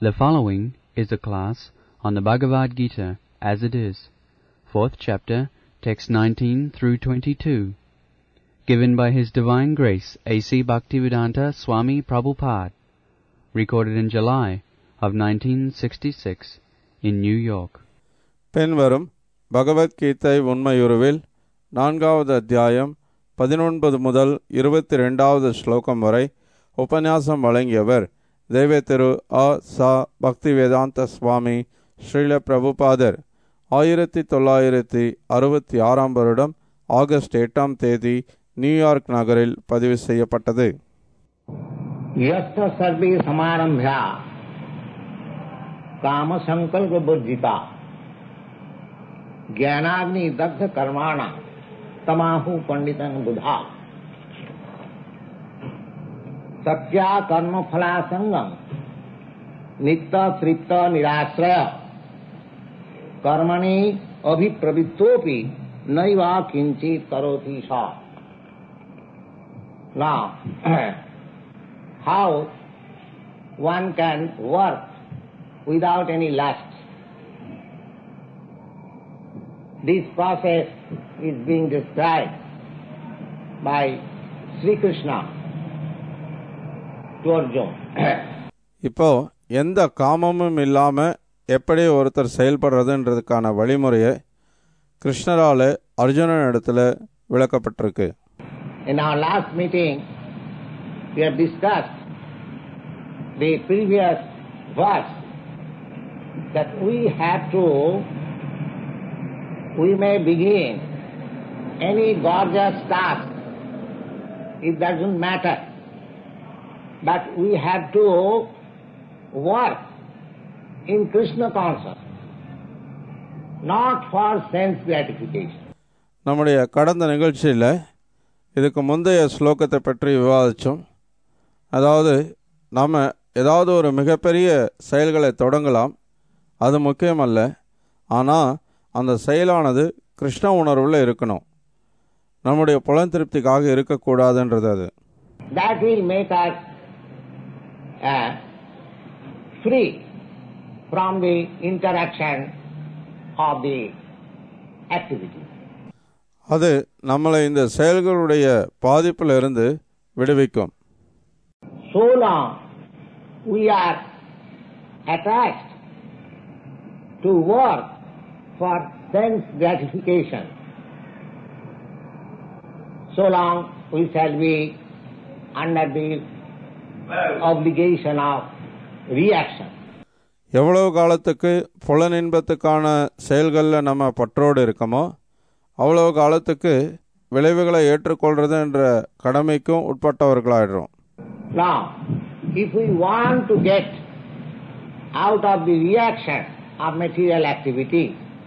The following is a class on the Bhagavad Gita as it is, fourth chapter, text 19 through 22, given by His Divine Grace A.C. Bhaktivedanta Swami Prabhupada, recorded in July of 1966 in New York. பின்வரும் பகவத்கீதை உண்மையுருவில் நான்காவது அத்தியாயம் பதினொன்பது முதல் இருபத்தி ரெண்டாவது ஸ்லோகம் வரை உபன்யாசம் வழங்கியவர் தெய்வ திரு அ ச பக்தி வேதாந்த சுவாமி ஸ்ரீல பிரபுபாதர் ஆயிரத்தி தொள்ளாயிரத்தி அறுபத்தி ஆறாம் வருடம் ஆகஸ்ட் எட்டாம் தேதி நியூயார்க் நகரில் பதிவு செய்யப்பட்டது यस्थ सर्वे समारंभ्या काम संकल्प बुद्धिता ज्ञानाग्नि दग्ध कर्माणा तमाहु पंडितन बुधा सत्या कर्म फला संगम नित्य तृप्त निराश्रय कर्मणि अभिप्रवृत्तोपि नैवा किंचित करोति सा Now, how one can work without any lust. This process is being described by Sri Krishna to Arjuna. இப்போ எந்த காமமும் இல்லாமல் எப்படி ஒருத்தர் செயல்படுறதுன்றதுக்கான வழிமுறையை கிருஷ்ணரால் அர்ஜுனன் இடத்துல விளக்கப்பட்டிருக்கு In our last meeting, we have discussed the previous verse that we have to, we may begin any gorgeous task, it doesn't matter, but we have to work in Krishna consciousness, not for sense gratification. நம்முடைய கடந்த நிகழ்ச்சியில் இதுக்கு முந்தைய ஸ்லோகத்தை பற்றி விவாதித்தோம் அதாவது நம்ம ஏதாவது ஒரு மிகப்பெரிய செயல்களை தொடங்கலாம் அது முக்கியமல்ல ஆனால் அந்த செயலானது கிருஷ்ண உணர்வில் இருக்கணும் நம்முடைய புலன் திருப்திக்காக இருக்கக்கூடாதுன்றது அது that will make us uh, free from the interaction of the activity. அது நம்மளை இந்த செயல்களுடைய பாதிப்பில் இருந்து விடுவிக்கும் So long we are attached to work for sense gratification, so long we shall be under the obligation of reaction. எவ்வளவு காலத்துக்கு புலன் இன்பத்துக்கான செயல்களில் நம்ம பற்றோடு இருக்கமோ அவ்வளவு காலத்துக்கு விளைவுகளை ஏற்றுக்கொள்றது என்ற கடமைக்கும் உட்பட்டவர்களாயிடுறோம் Now, if we want to get out of the reaction of material activity,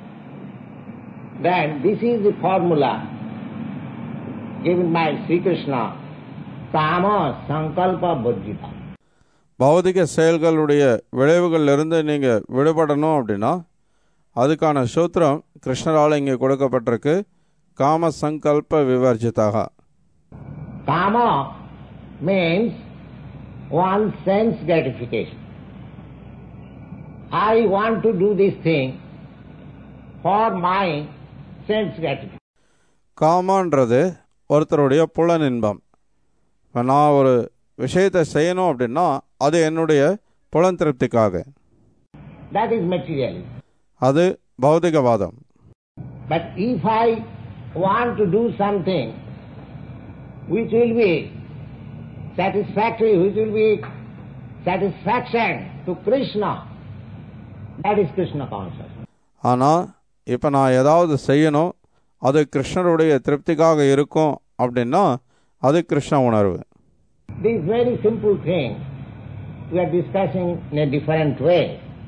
then this is the formula given by Sri Krishna, Kama Sankalpa Bhajita. பௌதிக செயல்களுடைய விளைவுகளிலிருந்து நீங்கள் விடுபடணும் அப்படின்னா அதுக்கான சூத்திரம் கிருஷ்ணரால் இங்கே கொடுக்கப்பட்டிருக்கு காம சங்கல்ப விவர்ஜிதாக Kama means one sense gratification. I want to do this thing for my sense gratification. காமான்றது ஒருத்தருடைய புலன் இன்பம் இப்போ நான் ஒரு விஷயத்தை செய்யணும் அப்படின்னா அது என்னுடைய புலன் திருப்திக்காக That is materialism. அது பௌதிகவாதம் But if I want to do something which will be satisfactory, which will be satisfaction to Krishna, that is Krishna consciousness. ஆனால் இப்போ நான் ஏதாவது செய்யணும் அது கிருஷ்ணருடைய திருப்திக்காக இருக்கும் அப்படின்னா அது கிருஷ்ண உணர்வு This very simple thing we are discussing in a different way.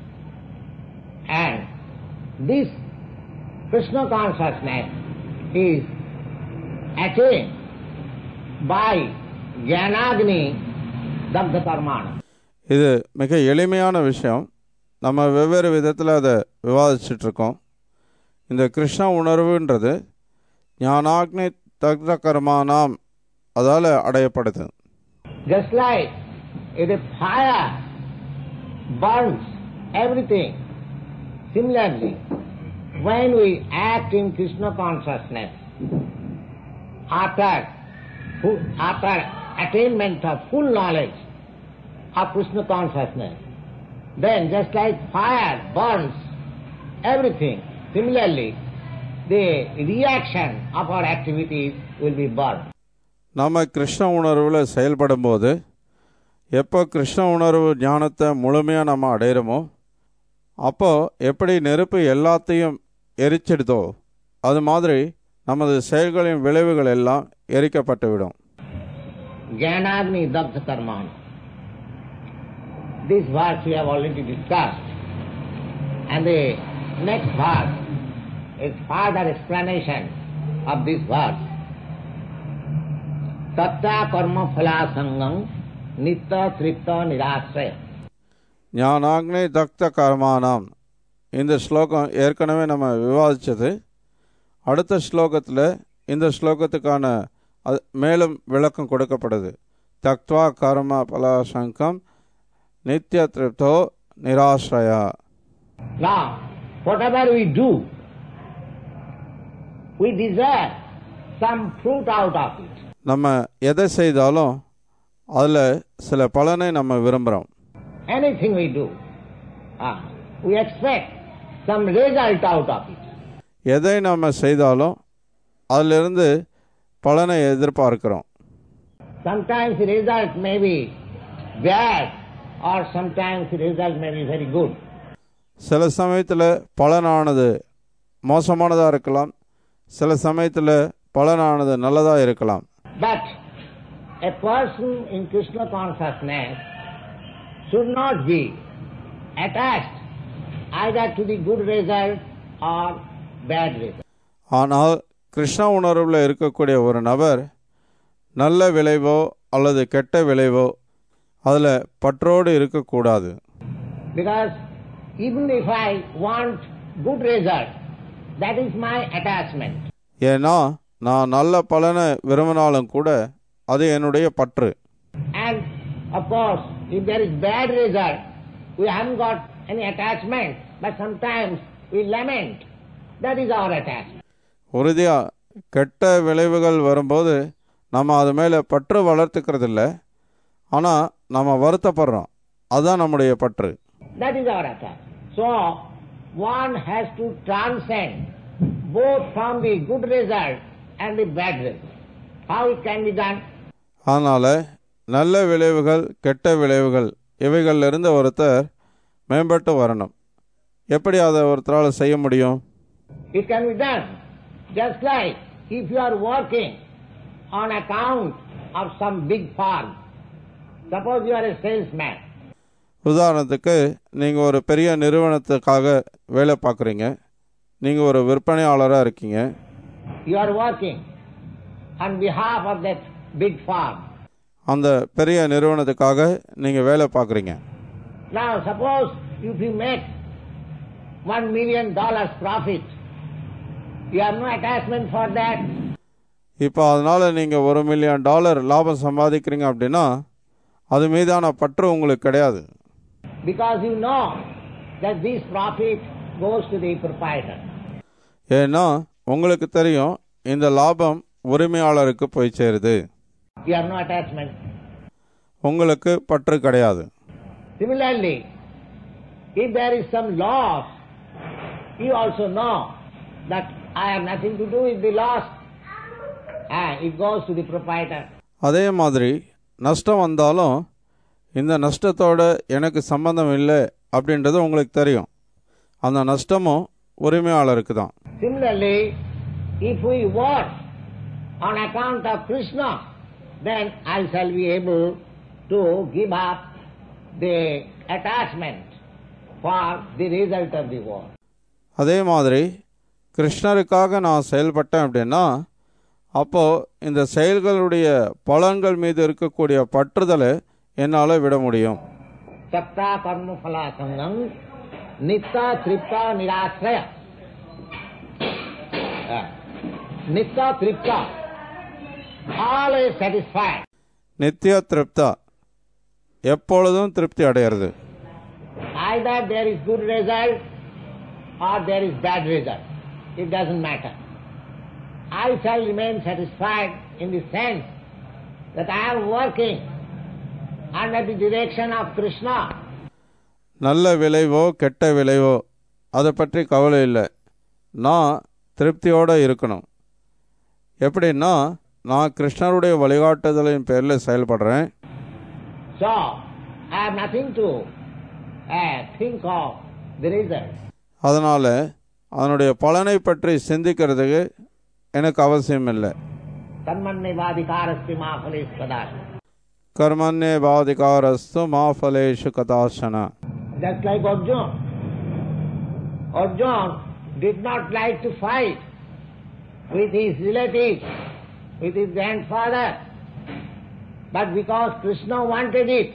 And this Krishna consciousness is attained by Jnanagni Dagdha Karmana. இது மிக எளிமையான விஷயம் நம்ம வெவ்வேறு விதத்தில் அதை விவாதிச்சுட்டு இருக்கோம் இந்த கிருஷ்ண உணர்வுன்றது ஞானாக்னி தக்த கர்மானாம் அதால் அடையப்படுது Just like if a fire burns everything. Similarly, when we act in Krishna consciousness, after, full, after attainment of full knowledge of Krishna consciousness, then just like fire burns everything, similarly, the reaction of our activities will be burned. நம்ம கிருஷ்ண உணர்வில் செயல்படும் போது எப்போ கிருஷ்ண உணர்வு ஞானத்தை முழுமையாக நம்ம அடையிறோமோ அப்போ எப்படி நெருப்பு எல்லாத்தையும் எரிச்சிடுதோ அது மாதிரி நமது செயல்களின் விளைவுகள் எல்லாம் எரிக்கப்பட்டுவிடும் Jnanagni Dabdha Karmana. This verse we have already discussed. And the next verse is further explanation of this verse. Tatta karma phala sangam nitta tripta nirasraya. ஞானாக்னி தக்த கர்மானாம் இந்த ஸ்லோகம் ஏற்கனவே நம்ம விவாதித்தது அடுத்த ஸ்லோகத்தில் இந்த ஸ்லோகத்துக்கான அது மேலும் விளக்கம் கொடுக்கப்படுது தக்த்வா கர்ம பலாசங்கம் நித்திய திருப்தோ நிராஸ்ரயா Now, whatever we do, we desire some fruit out of it. நம்ம எதை செய்தாலும் அதில் சில பலனை நம்ம விரும்புகிறோம் Anything we do, ah, we expect some result out of it. எதை நம்ம செய்தாலும் அதிலிருந்து பலனை எதிர்பார்க்கிறோம் Sometimes the result may be bad or sometimes the result may be very good. சில சமயத்தில் பலனானது மோசமானதாக இருக்கலாம் சில சமயத்தில் பலனானது நல்லதாக இருக்கலாம் But a person in Krishna consciousness should not be attached either to the good result or bad result. ஆனால் கிருஷ்ண உணர்வில் இருக்கக்கூடிய ஒரு நபர் நல்ல விளைவோ அல்லது கெட்ட விளைவோ அதில் பற்றோடு இருக்கக்கூடாது Because even if I want good result, that is my attachment. ஏன்னா நான் நல்ல பலனை விரும்பினாலும் கூட அது என்னுடைய பற்று And of course, if there is bad result, we haven't got any attachment, but sometimes we lament. That is our attachment. உறுதியாக கெட்ட விளைவுகள் வரும்போது நம்ம அது மேலே பற்று வளர்த்துக்கிறதில்ல ஆனால் நம்ம வருத்தப்படுறோம் அதுதான் நம்முடைய பற்று That is our attachment. So, one has to transcend both from the good result and the bad result. How it can be done? அதனால் நல்ல விளைவுகள் கெட்ட விளைவுகள் இவைகளிலிருந்து ஒருத்தர் மேம்பட்டு வரணும் எப்படி அதை ஒருத்தரால் செய்ய முடியும் It can be done. Just like if you are working on account of some big farm. Suppose you are a salesman. உதாரணத்துக்கு நீங்கள் ஒரு பெரிய நிறுவனத்துக்காக வேலை பார்க்குறீங்க நீங்கள் ஒரு விற்பனையாளராக இருக்கீங்க You are working on behalf of that big farm. அந்த பெரிய நிறுவனத்துக்காக நீங்கள் வேலை பார்க்குறீங்க Now suppose if you make one million dollars profit, you have no attachment for that. இப்போ அதனால் நீங்கள் ஒரு மில்லியன் டாலர் லாபம் சம்பாதிக்கிறீங்க அப்படின்னா அது மீதான பற்று உங்களுக்கு கிடையாது Because you know that this profit goes to the proprietor. ஏன்னா உங்களுக்கு தெரியும் இந்த லாபம் உரிமையாளருக்கு போய் சேருது You have no attachment. உங்களுக்கு பற்று கிடையாது Similarly, if there is some loss, you also know that I have nothing to do with the loss. Ah, it goes to the proprietor. அதே மாதிரி நஷ்டம் வந்தாலும் இந்த நஷ்டத்தோட எனக்கு சம்பந்தம் இல்லை அப்படின்றது உங்களுக்கு தெரியும் அந்த நஷ்டமும் உரிமையாளருக்கு தான் Similarly, if we work on account of Krishna, then I shall be able to give up the attachment for the result of the work. அதே மாதிரி கிருஷ்ணருக்காக நான் செயல்பட்டேன் அப்படின்னா அப்போ இந்த செயல்களுடைய பலன்கள் மீது இருக்கக்கூடிய பற்றுதலை என்னால் விட முடியும் Sakta karma phala sangam nitta tripta nirasraya. Ah, Nitta tripta. Always satisfied. நித்திய திருப்தா எப்பொழுதும் திருப்தி அடையிறது Either there is good result or there is bad result. It doesn't matter. I shall remain satisfied in the sense that I am working under the direction of Krishna. நல்ல விளைவோ கெட்ட விளைவோ அதை பற்றி கவலை இல்லை நான் திருப்தியோடு இருக்கணும் எப்படின்னா நான் கிருஷ்ணருடைய வழிகாட்டுதலின் பேரில் செயல்படுறேன் So, I have nothing to uh, think of the result. அதனால் அதனுடைய பலனை பற்றி சிந்திக்கிறதுக்கு எனக்கு அவசியம் இல்லை कर्मण्यवाधिकारस्ति मा फलेषु कदाचन. கர்மண்யே பாதிகாரஸ்து மா ஃபலேஷு கதாசன Just like Arjuna. Arjuna did not like to fight with his relatives, with his grandfather. But because Krishna wanted it,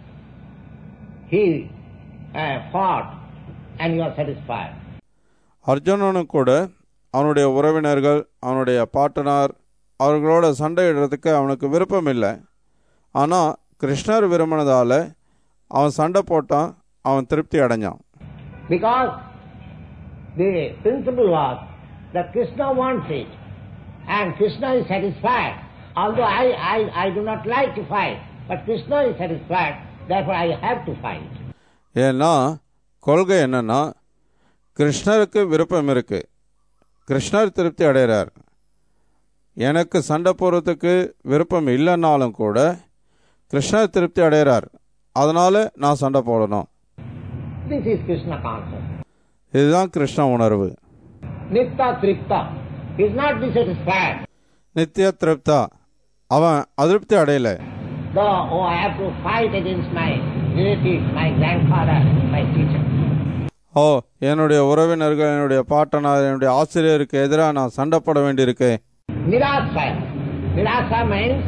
he uh, fought and he was satisfied. அர்ஜுனனும் கூட அவனுடைய உறவினர்கள் அவனுடைய பாட்டனார் அவர்களோட சண்டையிடுறதுக்கு அவனுக்கு விருப்பம் இல்லை ஆனால் கிருஷ்ணர் விரும்பினதால அவன் சண்டை போட்டான் அவன் திருப்தி அடைஞ்சான் Because the principle was that Krishna wants it and Krishna is satisfied. Although I, I, I do not like to fight, but Krishna is satisfied, therefore I have to fight. ஏன்னா கொள்கை என்னன்னா கிருஷ்ணருக்கு விருப்பம் இருக்கு கிருஷ்ணர் திருப்தி அடைகிறார் எனக்கு சண்டை போடுறதுக்கு விருப்பம் இல்லைன்னாலும் கூட கிருஷ்ணர் திருப்தி அடைகிறார் அதனால நான் சண்டை போடணும் This is Krishna consciousness. இதுதான் கிருஷ்ண உணர்வு Nitya Tripta. He is not dissatisfied. நித்திய திருப்தா அவன் அதிருப்தி அடையல Though, oh, I have to fight against my relatives, my grandfather, my teacher. ஓ என்னுடைய உறவினர்கள் என்னுடைய பாட்டனார் என்னுடைய ஆசிரியருக்கு எதிராக நான் சண்டை போட வேண்டியிருக்கு Nirasaya. Nirasa means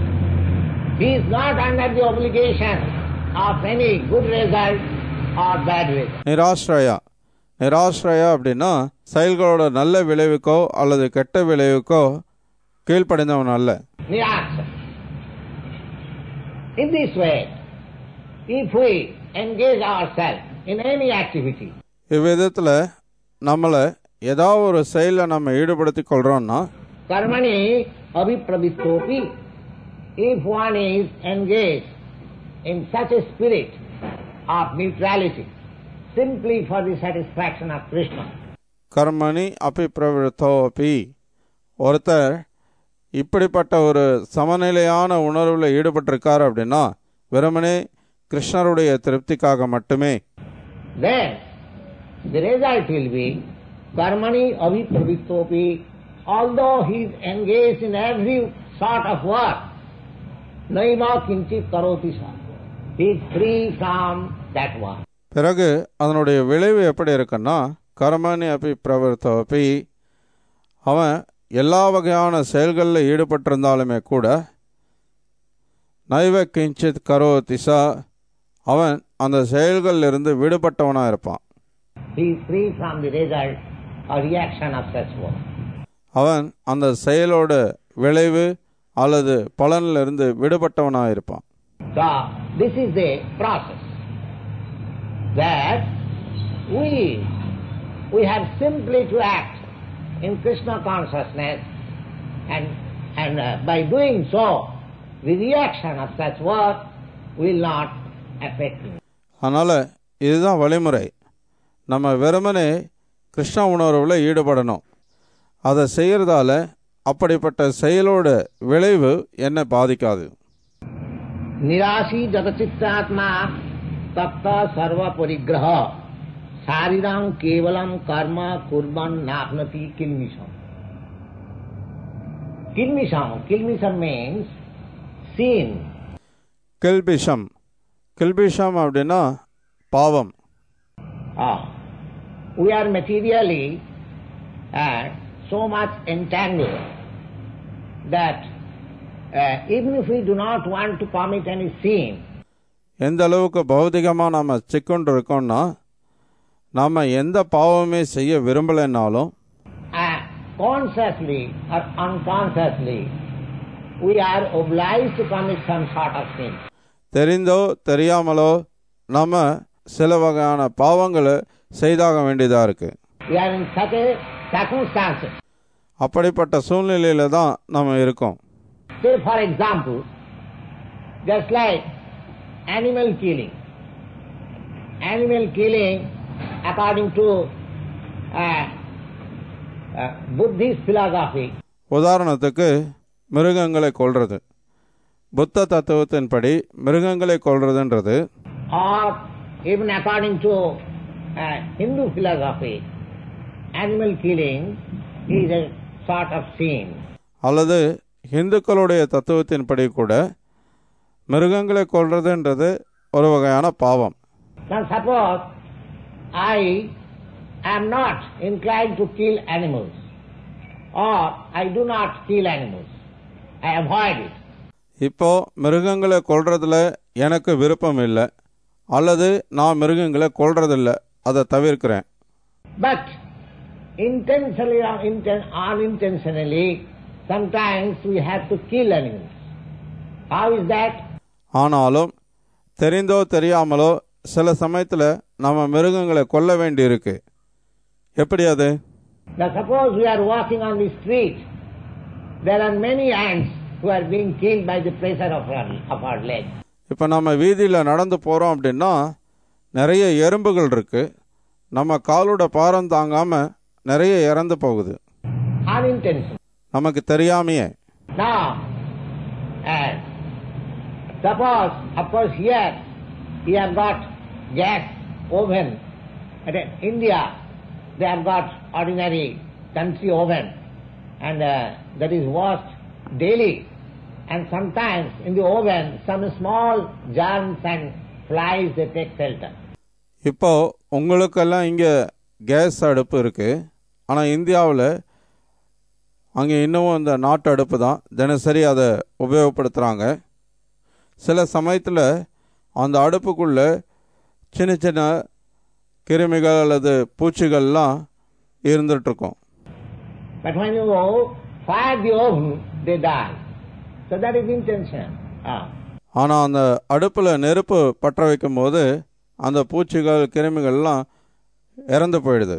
he is not under the obligation of any good result or bad result. நிராஸ்ரயா நிராஸ்ரயா அப்படின்னா செயல்களோட நல்ல விளைவுக்கோ அல்லது கெட்ட விளைவுக்கோ கீழ்ப்படைந்தவன் அல்ல Nirasa. In this way, if we engage ourselves in any activity, இவ்விதத்தில் நம்மளை ஏதாவது ஒரு செயலில் நம்ம ஈடுபடுத்தி கொள்றோம்னா karmani avipravistopi, if one is engaged in such a spirit of neutrality, simply for the satisfaction of Krishna, கர்மணி அப்பி பிரவருத்தோபி ஒருத்தர் இப்படிப்பட்ட ஒரு சமநிலையான உணர்வில் ஈடுபட்டிருக்கார் அப்படின்னா வெறுமனே கிருஷ்ணருடைய திருப்திக்காக மட்டுமே then the result will be karmani avipravittopi, although he is engaged in every sort of work, naima kinchit karoti sa. He is free from that work. பிறகு அதனுடைய விளைவு எப்படி இருக்குன்னா கர்மணி அப்பி பிரவருத்தோபி அவன் எல்லா வகையான செயல்களில் ஈடுபட்டிருந்தாலுமே கூட நைவ கிஞ்சித் கரோ திசா அவன் அந்த செயல்களில் இருந்து விடுபட்டவனாக இருப்பான் He is free from the result or reaction of such work. அவன் அந்த செயலோட விளைவு அல்லது பலனில் இருந்து விடுபட்டவனாக இருப்பான் So, this is the process that we, we have simply to act in Krishna consciousness and, and uh, by doing so, the reaction of such work will not affect me. அதனால் இதுதான் வழிமுறை நம்ம வெறுமனே கிருஷ்ண உணர்வில் ஈடுபடணும் அதை செய்கிறதால அப்படிப்பட்ட செயலோட விளைவு என்னை பாதிக்காது निराशी जगचित्तात्मा तप्त सर्व परिग्रह शारीरं केवलम कर्म कुर्बन नापनति किलमिषम किलमिषम किलमिषम मीन्स sin கில்பிஷம் கில்பிஷம் அப்படின்னா பாவம் Ah, we are materially uh, so much entangled that uh, even if we do not want to commit any sin, எந்த அளவுக்கு பௌதிகமாக நாம் சிக்கொண்டு இருக்கோம்னா நாம் எந்த பாவமே செய்ய விரும்பலைன்னாலும் uh, consciously or unconsciously, we are obliged to commit some sort of sin. தெரிந்தோ தெரியாமலோ நம்ம சில வகையான பாவங்களை செய்தாக வேண்டியதாக இருக்குது We are in such a circumstances. அப்படிப்பட்ட சூழ்நிலையில தான் நம்ம இருக்கோம் Say, for example, just like animal killing. Animal killing, according to uh, uh, Buddhist philosophy, உதாரணத்துக்கு மிருகங்களை கொல்றது புத்த தத்துவத்தின்படி மிருகங்களை கொல்றதுன்றது or even according to uh, Hindu philosophy, animal killing is a sort of sin. அல்லது இந்துக்களுடைய தத்துவத்தின்படி கூட மிருகங்களை கொல்றதுன்றது ஒரு வகையான பாவம் Now suppose I am not inclined to kill animals or I do not kill animals. I avoid it. இப்போ மிருகங்களை கொல்றதுல எனக்கு விருப்பம் இல்லை அல்லது நான் மிருகங்களை கொல்றதில்ல அதை தவிர்க்கிறேன் But intentionally or inten- unintentionally, sometimes we have to kill animals. How is that? ஆனாலும் தெரிந்தோ தெரியாமலோ சில சமயத்தில் நம்ம மிருகங்களை கொல்ல வேண்டியிருக்கு எப்படி அது Now suppose we are walking on the street, there are many ants who are being killed by the pressure of our, of our legs. இப்போ நம்ம வீதியில் நடந்து போகிறோம் அப்படின்னா நிறைய எறும்புகள் இருக்கு நம்ம காலோட பாரம் தாங்காமல் நிறைய இறந்து போகுது Unintentional. நமக்கு தெரியாமையே Now, uh, suppose, of course, here we have got gas oven. But in India, they have got ordinary country oven, and uh, that is washed daily. And sometimes in the oven, some small germs and flies they take shelter. இப்போ உங்களுக்கெல்லாம் இங்கே case அடுப்பு இருக்கு ஆனால் இந்தியாவில் அங்கே இன்னமும் இந்த நாட்டு அடுப்பு தான் தினசரி அதை உபயோகப்படுத்துகிறாங்க சில சமயத்தில் அந்த அடுப்புக்குள்ளே சின்ன சின்ன கிருமிகள் அல்லது பூச்சிகள்லாம் இருந்துகிட்ருக்கும் But when you fire the oven, they die. So that is intention. Ah. ஆனால் அந்த அடுப்பில் நெருப்பு பற்ற வைக்கும்போது அந்த பூச்சிகள் கிருமிகள்லாம் இறந்து போயிடுது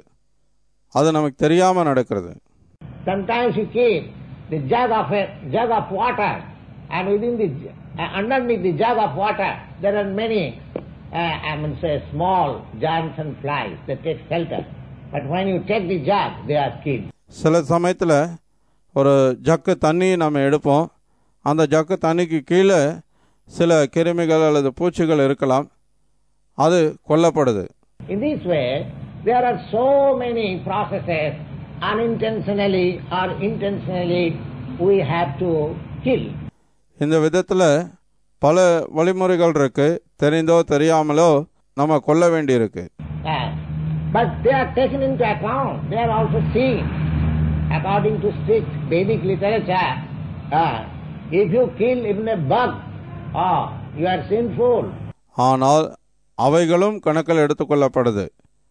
அது நமக்கு தெரியாமல் நடக்கிறது Sometimes you keep the jug of a jug of water, and within the j- uh, underneath the jug of water there are many, uh, I mean, say small germs and flies that take shelter. But when you take the jug, they are killed. சில சமயத்தில் ஒரு jug தண்ணி நம்ம எடுப்போம் அந்த jug தண்ணிக்கு கீழே சில கிருமிகள் அல்லது பூச்சிகள் இருக்கலாம் அது கொல்லப்படுது In this way, there are so many processes unintentionally or intentionally we have to kill. இந்த விதத்தில் பல வழிமுறைகள் இருக்கு தெரிந்தோ தெரியாமலோ நம்ம கொல்ல வேண்டியிருக்கு Uh, but they are taken into account. They are also seen. According to strict Vedic literature, uh, if you kill even a bug, oh, you are sinful. ஆனால் அவைகளும் கணக்கில் எடுத்துக்கொள்ளப்படுது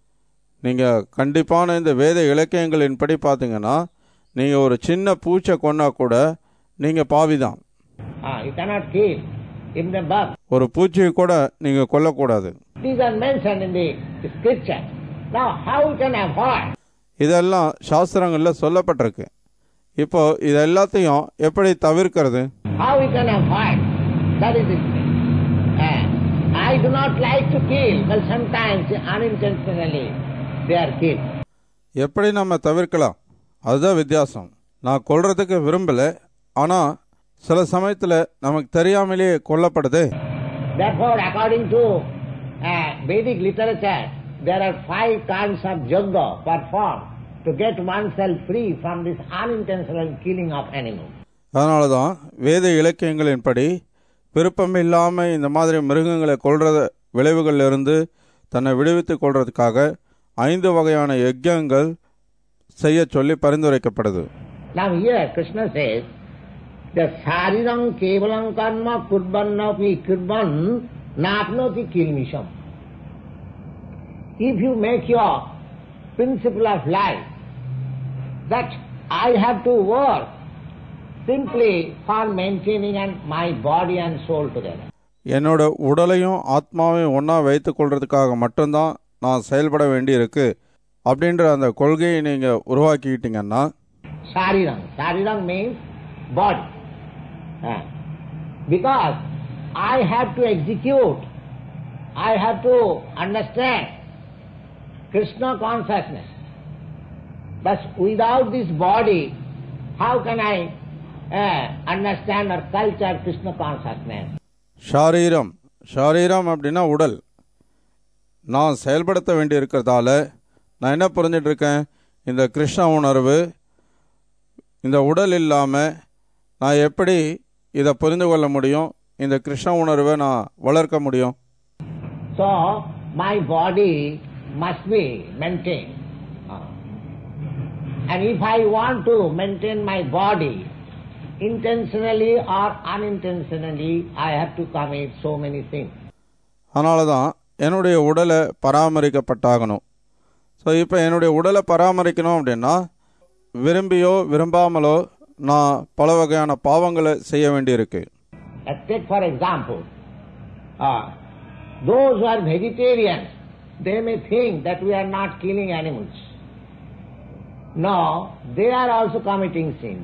நீங்கள் கண்டிப்பான இந்த வேத இலக்கியங்களின்படி பார்த்தீங்கன்னா நீங்கள் ஒரு சின்ன பூச்சை கொன்னா கூட நீங்கள் பாவிதான் Ah, you cannot kill even a bug. ஒரு பூச்சியை கூட நீங்கள் கொல்லக்கூடாது These are mentioned in the scripture. Now, how we can avoid? இதெல்லாம் சாஸ்திரங்களில் சொல்லப்பட்டிருக்கு இப்போ இது எல்லாத்தையும் எப்படி தவிர்க்கிறது How we can avoid? That is the thing. Uh, I do not like to kill, but sometimes unintentionally they are killed. எப்படி நம்ம தவிர்க்கலாம் அதுதான் வித்தியாசம் நான் கொல்றதுக்கு விரும்பலை ஆனால் சில சமயத்தில் நமக்கு தெரியாமலேயே கொல்லப்படுது Therefore, according to uh, Vedic literature, there are five kinds of yoga performed to get oneself free from this unintentional killing of animals. அதனால தான் வேத இலக்கியங்களின்படி விருப்பம் இல்லாமல் இந்த மாதிரி மிருகங்களை கொல்ற விளைவுகள்ல இருந்து தன்னை விடுவித்துக் கொள்றதுக்காக ஐந்து வகையான யஜ்யங்கள் செய்ய சொல்லி பரிந்துரைக்கப்படுது Now here Krishna says, the sarirang kevalam karma kurbannapi kurban napnoti kilmisham. If you make your principle of life that I have to work simply for maintaining and my body and soul together. என்னோட உடலையும் ஆத்மாவையும் ஒன்றா வைத்துக் கொள்றதுக்காக மட்டும்தான் நான் செயல்பட வேண்டியிருக்கு அப்படின்ற அந்த கொள்கையை நீங்கள் உருவாக்கிக்கிட்டீங்கன்னா Sharirang. Sharirang means body. Ah. Because I have to execute, I have to understand Krishna consciousness. But without this body, how can I uh, understand or culture Krishna consciousness? ஷாரீரம் ஷாரீரம் அப்படின்னா உடல் நான் செயல்படுத்த வேண்டி இருக்கிறதால நான் என்ன புரிஞ்சிட்டு இருக்கேன் இந்த கிருஷ்ண உணர்வு இந்த உடல் இல்லாமல் நான் எப்படி இதை புரிந்து கொள்ள முடியும் இந்த கிருஷ்ண உணர்வை நான் வளர்க்க முடியும் So, my body must be maintained. Ah. And if I want to maintain my body, intentionally or unintentionally, I have to commit so many things. அதனால தான் என்னுடைய உடலை பராமரிக்கப்பட்டாகணும் ஸோ இப்போ என்னுடைய உடலை பராமரிக்கணும் அப்படின்னா விரும்பியோ விரும்பாமலோ நான் பல வகையான பாவங்களை செய்ய வேண்டியிருக்கு Let's take for example, uh, those who are vegetarians, they may think that we are not killing animals. No, they are also committing sin.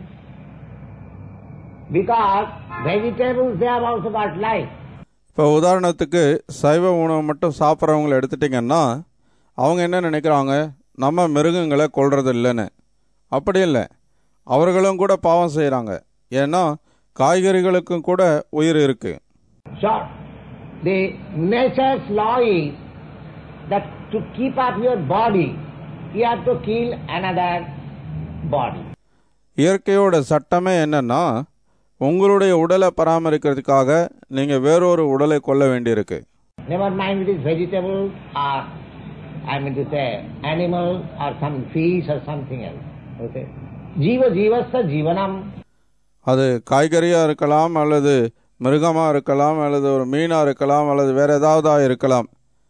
Because vegetables, they have also got life. இப்போ உதாரணத்துக்கு சைவ உணவு மட்டும் சாப்பிட்றவங்கள எடுத்துட்டிங்கன்னா அவங்க என்ன நினைக்கிறாங்க நம்ம மிருகங்களை கொல்றது இல்லைன்னு அப்படி இல்லை அவர்களும் கூட பாவம் செய்கிறாங்க ஏன்னா காய்கறிகளுக்கும் கூட உயிர் இருக்குது So, the nature's law is that to keep up your body, you have to kill another body. இயற்கையோட சட்டமே என்னன்னா உங்களுடைய உடலை பராமரிக்கிறதுக்காக நீங்கள் வேறொரு உடலை கொல்ல வேண்டியிருக்கு Never mind it is vegetable or, I mean to say, animal or some fish or something else. Okay? Jiva jivasya jivanam. அது காய்கறியாக இருக்கலாம் அல்லது மிருகமாக இருக்கலாம் அல்லது ஒரு மீனாக இருக்கலாம் அல்லது வேற ஏதாவதா இருக்கலாம்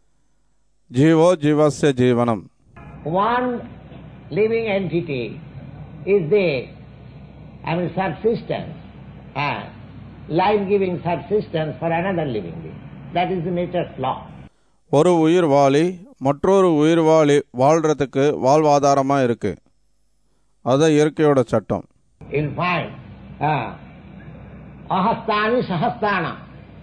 ஜீவோ ஜீவஸ்ய ஜீவனம் One living entity is the, I mean, subsistence, uh, life-giving subsistence for another living being. That is the nature's law. ஒரு உயிர் வாளி மற்றொரு உயிர் வாளி வாழ்கிறதுக்கு வாழ்வாதாரமாக இருக்குது அதுதான் இயற்கையோட சட்டம் You'll find uh, ahastani sahastana.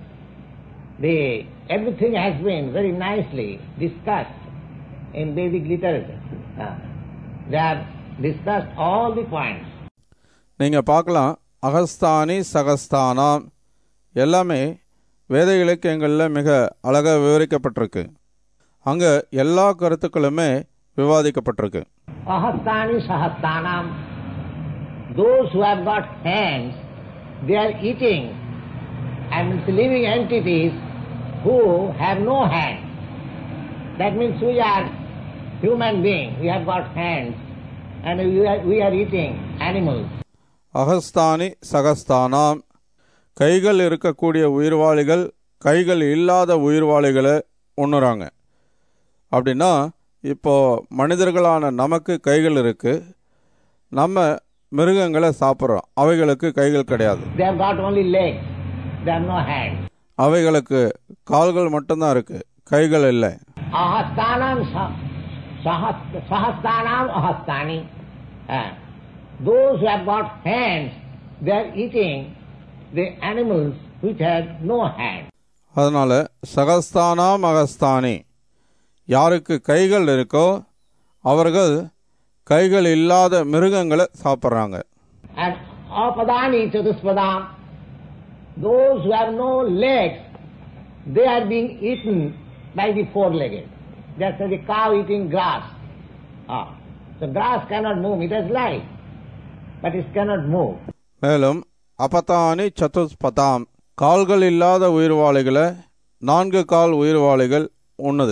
The everything has been very nicely discussed in Vedic literature. Uh, they have discussed all the points. நீங்கள் பார்க்கலாம் அகஸ்தானி சகஸ்தானாம் எல்லாமே வேத இலக்கியங்களில் மிக அழகாக விவரிக்கப்பட்டிருக்கு அங்கே எல்லா கருத்துக்களுமே விவாதிக்கப்பட்டிருக்கு Ahastani sahastanam. Those who have got hands, they are eating. And it's living entities who have no hands. That means we are human beings. We have got hands. And we are, we are eating animals. அகஸ்தானி சகஸ்தானாம் கைகள் இருக்கக்கூடிய உயிர்வாளிகள் கைகள் இல்லாத உயிர்வாளிகளை உண்ணுறாங்க அப்படின்னா இப்போ மனிதர்களான நமக்கு கைகள் இருக்கு நம்ம மிருகங்களை சாப்பிட்றோம் அவைகளுக்கு கைகள் கிடையாது They have got only legs. They have no hands. அவைகளுக்கு கால்கள் மட்டும்தான் இருக்கு கைகள் இல்லை Ahastanam sa- sahas- sahastanam ahastani. Uh, those who have got hands, they are eating the animals which have no hands. அதனால சகஸ்தானாம் அகஸ்தானி யாருக்கு கைகள் இருக்கோ அவர்கள் கைகள் இல்லாத மிருகங்களை சாப்பிட்றாங்க And apadani chatuspadam, those who have no legs, they are being eaten by the four-legged. Just as a cow eating grass. Ah. The grass cannot move, it has life, but it cannot move. மேலும் அபதானி சதுஸ்பதாம் கால்கள் இல்லாத உயிர்வாளிகளை நான்கு கால் உயிர்வாளிகள் உண்ணுது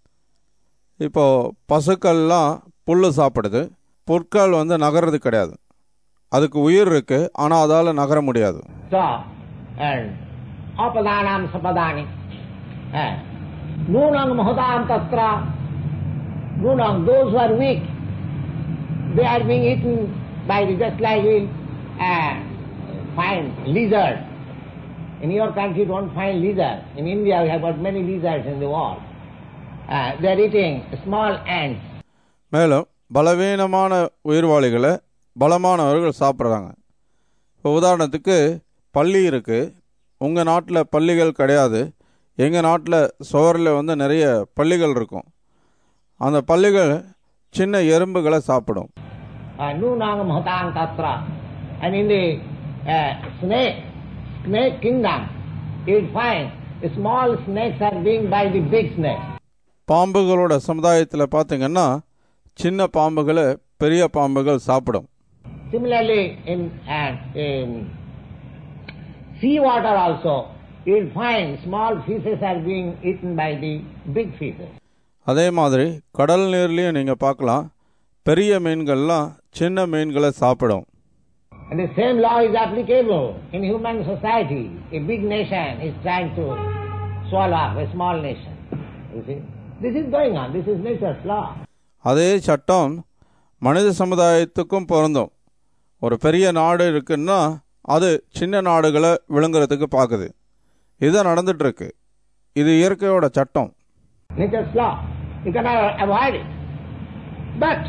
இப்போ பசுக்கள்லாம் புல் சாப்பிடுது புற்கள் வந்து நகர்றது கிடையாது அதுக்கு உயிர் இருக்கு ஆனால் அதால் நகர முடியாது So, and apadanam sapadani. Eh, Nunang mahadam tatra. Nunang, those who are weak, they are being eaten by the, just like we uh, find lizard. In your country you don't find lizards. In India we have got many lizards in the world. Uh, they are eating small ants. மேலும் பலவீனமான உயிர்வாளிகளை பலமானவர்கள் சாப்பிட்றாங்க இப்போ உதாரணத்துக்கு பள்ளி இருக்குது உங்கள் நாட்டில் பள்ளிகள் கிடையாது எங்கள் நாட்டில் சுவரில் வந்து நிறைய பள்ளிகள் இருக்கும் அந்த பள்ளிகள் சின்ன எறும்புகளை சாப்பிடும் Uh, Nunang Mahatan Tatra. And in the uh, snake, snake kingdom, you'll find small snakes are being by the big snakes. பாம்புகளோட சமுதாயத்தில் பார்த்தீங்கன்னா சின்ன பாம்புகளை பெரிய பாம்புகள் சாப்பிடும் Similarly, in, uh, in sea water also, you'll find small fishes are being eaten by the big fishes. அதே மாதிரி கடல் நீர்லேயும் நீங்கள் பார்க்கலாம் பெரிய மீன்கள்லாம் சின்ன மீன்களை சாப்பிடும் And the same law is applicable in human society. A big nation is trying to swallow up a small nation. You see? This is going on. This is nature's law. அதே சட்டம் மனித சமுதாயத்துக்கும் பொருந்தும் ஒரு பெரிய நாடு இருக்குன்னா அது சின்ன நாடுகளை விழுங்குறதுக்கு பார்க்குது இதுதான் நடந்துட்டு இருக்கு இது இயற்கையோட சட்டம் Nature's law. You cannot avoid it. But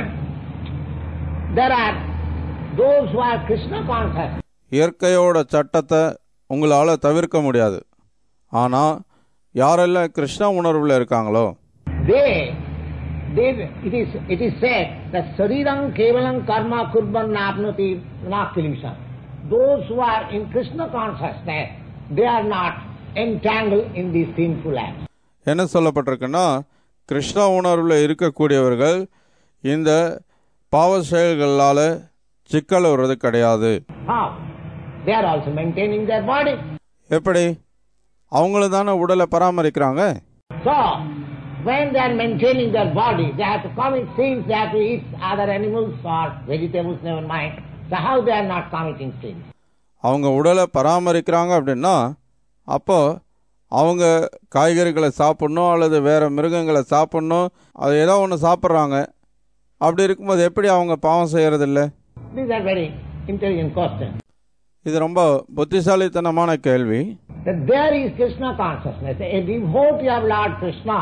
there are those who are Krishna conscious. இயற்கையோட சட்டத்தை உங்களால் தவிர்க்க முடியாது ஆனால் யாரெல்லாம் கிருஷ்ண உணர்வில் இருக்காங்களோ They, they it is it is said that Sariram Kevalam Karma Kurban Napnati Nakilisam. Those who are in Krishna consciousness, they are not entangled in these sinful acts. என்ன சொல்லப்பட்டிருக்குன்னா கிருஷ்ண உணர்வில் இருக்கக்கூடியவர்கள் இந்த பாவ செயல்களால் சிக்கல் வர்றது கிடையாது How? They are also maintaining their body. எப்படி அவங்களும் தானே உடலை பராமரிக்கிறாங்க So, when they are maintaining their body, they have to commit sins, they have to eat other animals or vegetables, never mind. So how they are not committing sins? அவங்க உடலை பராமரிக்கிறாங்க அப்படின்னா அப்போ அவங்க காய்கறிகளை சாப்பிட்ணும் அல்லது வேற மிருகங்களை சாப்பிட்ணும் அது ஏதோ ஒன்று சாப்பிட்றாங்க அப்படி இருக்கும்போது எப்படி அவங்க பாவம் செய்யறதில்ல These are very intelligent questions. இது ரொம்ப புத்திசாலித்தனமான கேள்வி That there is Krishna consciousness. A devotee of Lord Krishna,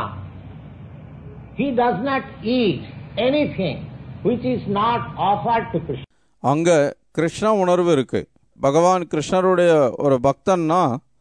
he does not eat anything which is not offered to Krishna. அங்கே கிருஷ்ண உணர்வு இருக்கு பகவான் கிருஷ்ணருடைய ஒரு பக்தன்னா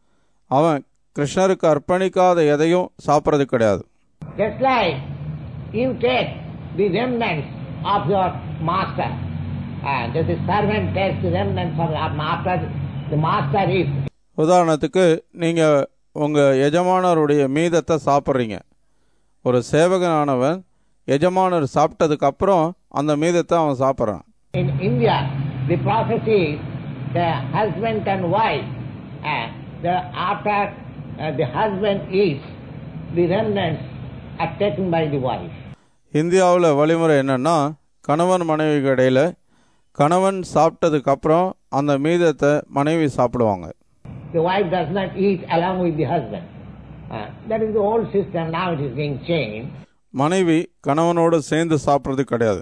அவன் கிருஷ்ணருக்கு அர்ப்பணிக்காத எதையும் சாப்பிட்றது கிடையாது Just like you take the remnants of your master, and that the servant takes the remnants of after the master eats. உதாரணத்துக்கு நீங்கள் உங்கள் எஜமானருடைய மீதத்தை சாப்பிட்றீங்க ஒரு சேவகனானவன் எஜமானர் சாப்பிட்டதுக்கு அப்புறம் அந்த மீதத்தை அவன் சாப்பிட்றான் In India, the process is the husband and wife, and the, after uh, the husband eats, the remnants are taken by the wife. இந்தியாவில் வழிமுறை என்னன்னா கணவன் மனைவிக்கு இடையில கணவன் சாப்பிட்டதுக்கு அப்புறம் அந்த மீதத்தை மனைவி சாப்பிடுவாங்க The wife does not eat along with the husband. Uh, that is the old system, now it is being changed. மனைவி கணவனோடு சேர்ந்து சாப்பிட்றது கிடையாது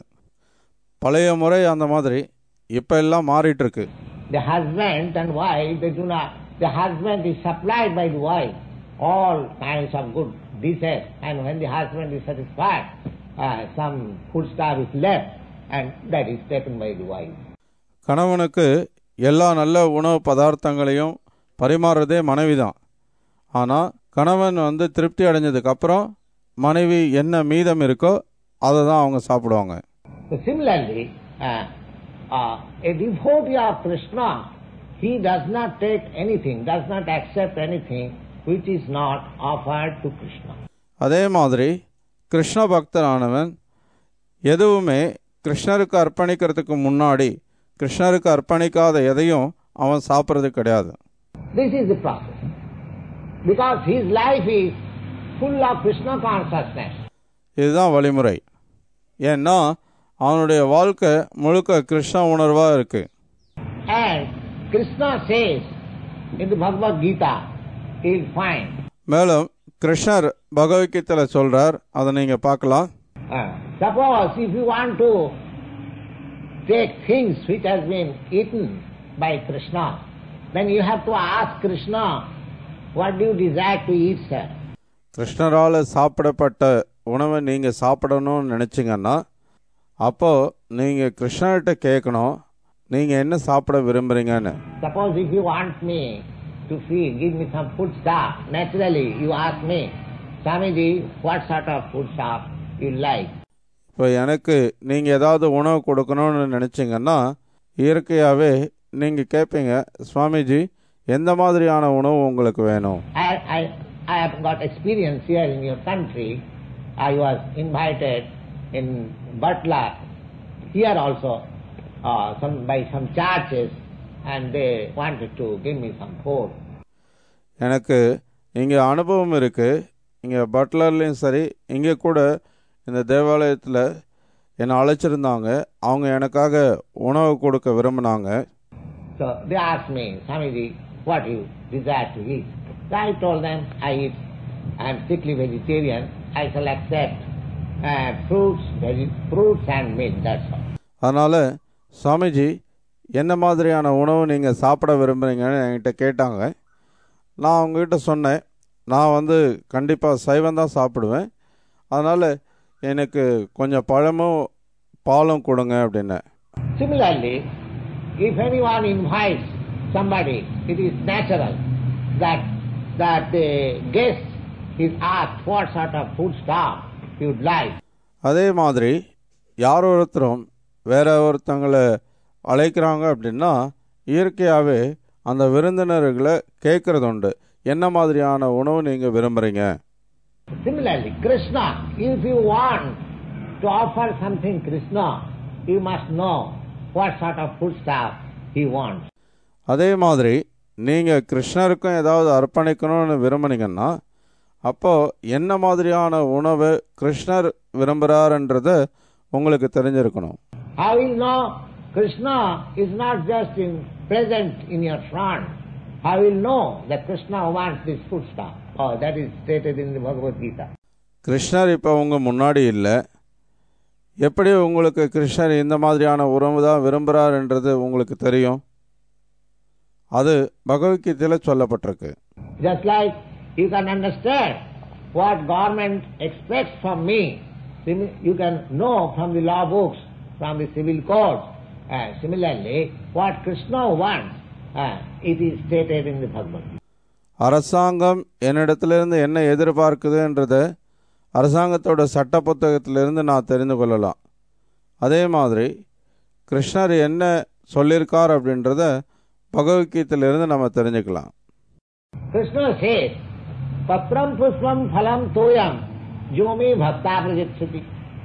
பழைய முறை அந்த மாதிரி இப்போ எல்லாம் மாறிட்டு இருக்கு The husband and wife, they do not, the husband is supplied by the wife all kinds of good dishes, and when the husband is satisfied, uh, some food stuff is left, and that is taken by the wife. கணவனுக்கு எல்லா நல்ல உணவு பதார்த்தங்களையும் பரிமாறுறதே மனைவி தான் ஆனால் கணவன் வந்து திருப்தி அடைஞ்சதுக்கு அப்புறம் மனைவி என்ன மீதம் இருக்கோ அதை தான் அவங்க சாப்பிடுவாங்க So similarly, uh, uh, a devotee of Krishna, he does not take anything, does not accept anything which is not offered to Krishna. அதே மாதிரி கிருஷ்ண பக்தரானவன் எதுவுமே கிருஷ்ணருக்கு அர்ப்பணிக்கிறதுக்கு முன்னாடி கிருஷ்ணருக்கு அர்ப்பணிக்காத எதையும் அவன் சாப்பிட்றது கிடையாது This is the process. Because his life is full of Krishna consciousness. இதுதான் வழிமுறை ஏன்னா அவனுடைய வாழ்க்கை முழுக்க கிருஷ்ண உணர்வாக இருக்கு And Krishna says in the Bhagavad Gita, you'll find, மேலும் கிருஷ்ணர் பகவத்கீதையில் சொல்றார் அதை நீங்க பார்க்கலாம் uh, suppose if you want to take things which has been eaten by Krishna, then you have to ask Krishna, what do you desire to eat, sir? கிருஷ்ணரால் சாப்பிடப்பட்ட உணவை நீங்கள் சாப்பிடணும்னு நினச்சிங்கன்னா அப்போ நீங்கள் கிருஷ்ணர்கிட்ட கேட்கணும் நீங்கள் என்ன சாப்பிட விரும்புகிறீங்கன்னு Suppose if you want me to feed, give me some food stuff, naturally you ask me, Swamiji, what sort of food stuff you like? இப்போ எனக்கு நீங்கள் ஏதாவது உணவு கொடுக்கணும்னு நினச்சிங்கன்னா இயற்கையாகவே நீங்கள் கேட்பீங்க சுவாமிஜி எந்த மாதிரியான உணவு உங்களுக்கு வேணும் I, I, I have got experience here in your country. I was invited in Butler, here also, uh, some, by some churches, and they wanted to give me some food. எனக்கு இங்கே அனுபவம் இருக்குது இங்கே பட்லர்லேயும் சரி இங்கே கூட இந்த தேவாலயத்தில் என்னை அழைச்சிருந்தாங்க அவங்க எனக்காக உணவு கொடுக்க விரும்பினாங்க So they asked me, Swamiji, what you desire to eat? So I told them, I eat, I am strictly vegetarian, I shall accept uh, fruits, veg- fruits and meat, that's all. அதனால் சுவாமிஜி என்ன மாதிரியான உணவு நீங்கள் சாப்பிட விரும்புகிறீங்கன்னு என்கிட்ட கேட்டாங்க நான் அவங்ககிட்ட சொன்னேன் நான் வந்து கண்டிப்பாக சைவம் தான் சாப்பிடுவேன் அதனால் எனக்கு கொஞ்சம் பழமும் பாலும் கொடுங்க அப்படின்னேன் Similarly, if anyone invites somebody, it is natural that that the guest is asked what sort of food stuff he would like. அதே மாதிரி யார் ஒருத்தரும் வேற ஒருத்தங்களை அழைக்கிறாங்க அப்படின்னா இயற்கையாகவே அந்த விருந்தினர்களை கேட்கறது உண்டு என்ன மாதிரியான உணவு நீங்கள் விரும்புகிறீங்க Similarly, Krishna, if you want to offer something Krishna, you must know what sort of food stuff he wants. அதே மாதிரி நீங்கள் கிருஷ்ணருக்கும் ஏதாவது அர்ப்பணிக்கணும்னு விரும்புனீங்கன்னா அப்போ என்ன மாதிரியான உணவு கிருஷ்ணர் விரும்புகிறாருன்றத உங்களுக்கு தெரிஞ்சிருக்கணும் How will know Krishna is not just in present in your front? How will know that Krishna wants this food stuff? Oh, that is stated in the Bhagavad Gita. கிருஷ்ணர் இப்போ உங்கள் முன்னாடி இல்லை எப்படி உங்களுக்கு கிருஷ்ணர் இந்த மாதிரியான உணவு தான் விரும்புகிறாருன்றது உங்களுக்கு தெரியும் அது பகவத்கீதையில் சொல்லப்பட்டிருக்கு Just like you can understand what government expects from me, sim- you can know from the law books, from the civil codes. Uh, similarly, what Krishna wants, uh, it is stated in the Bhagavad Gita. அரசாங்கம் என்னிடத்திலிருந்து என்ன எதிர்பார்க்குதுன்றத அரசாங்கத்தோட சட்ட புத்தகத்திலிருந்து நான் தெரிந்து கொள்ளலாம் அதே மாதிரி கிருஷ்ணர் என்ன சொல்லியிருக்கார் அப்படின்றத பகவத்கீதையிலிருந்து நம்ம தெரிஞ்சுக்கலாம் Krishna says, Patram pushpam phalam toyam jomi bhakta prajitsati.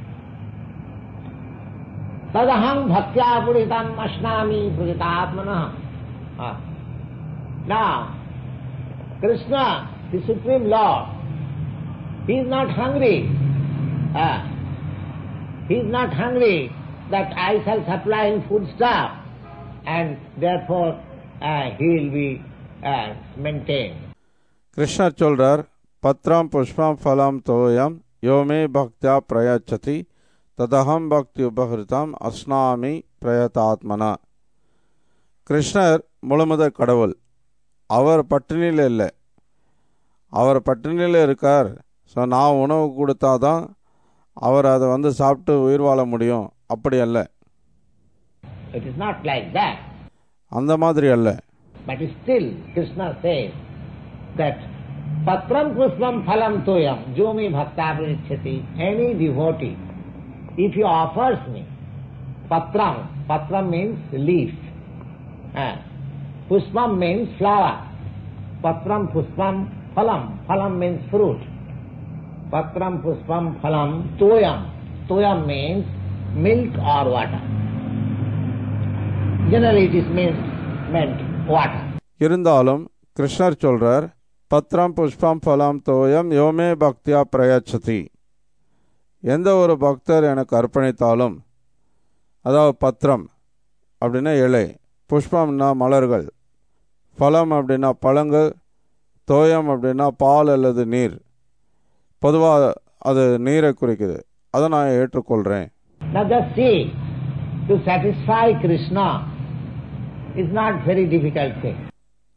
Tadaham bhaktya puritam ashnami prajitatmanah. Ah. Now, Krishna, the Supreme Lord, he is not hungry. Ah. He is not hungry that I shall supply him food stuff and therefore uh, he will be uh, maintained. கிருஷ்ணர் சொல்றார் பத்ரம் புஷ்பம் ஃபலம் தோயம் யோமே பக்தியா பிரயச்சதி ததகம் பக்தி உபகிருதம் அஸ்னாமி பிரயதாத்மனா கிருஷ்ணர் முழுமுத கடவுள் அவர் பட்டினியில் இல்லை அவர் பட்டினியில் இருக்கார் ஸோ நான் உணவு கொடுத்தாதான் அவர் அதை வந்து சாப்பிட்டு உயிர் வாழ முடியும் அப்படி அல்ல It is not like that. அந்த மாதிரி அல்ல But still, Krishna says that Patram Pushpam Phalam Toyam Jomi Bhakta Prichyati Any devotee, if he offers me Patram, Patram means leaf. Uh, Pushpam means flower. Patram Pushpam Phalam. Phalam means fruit. Patram Pushpam Phalam Toyam. Toyam means milk or water. Generally it is meant, meant water. இருந்தாலும் கிருஷ்ணர் சொல்றார் பத்ரம் புஷ்பம் ஃபலம் தோயம் யோமே பக்தியா பிரயச்சதி எந்த ஒரு பக்தர் எனக்கு அர்ப்பணித்தாலும் அதாவது பத்திரம் அப்படின்னா இலை புஷ்பம்னா மலர்கள் ஃபலம் அப்படின்னா பழங்கள் தோயம் அப்படின்னா பால் அல்லது நீர் பொதுவாக அது நீரை குறிக்குது அதை நான் ஏற்றுக்கொள்கிறேன் Now just see, to satisfy Krishna is not very difficult thing.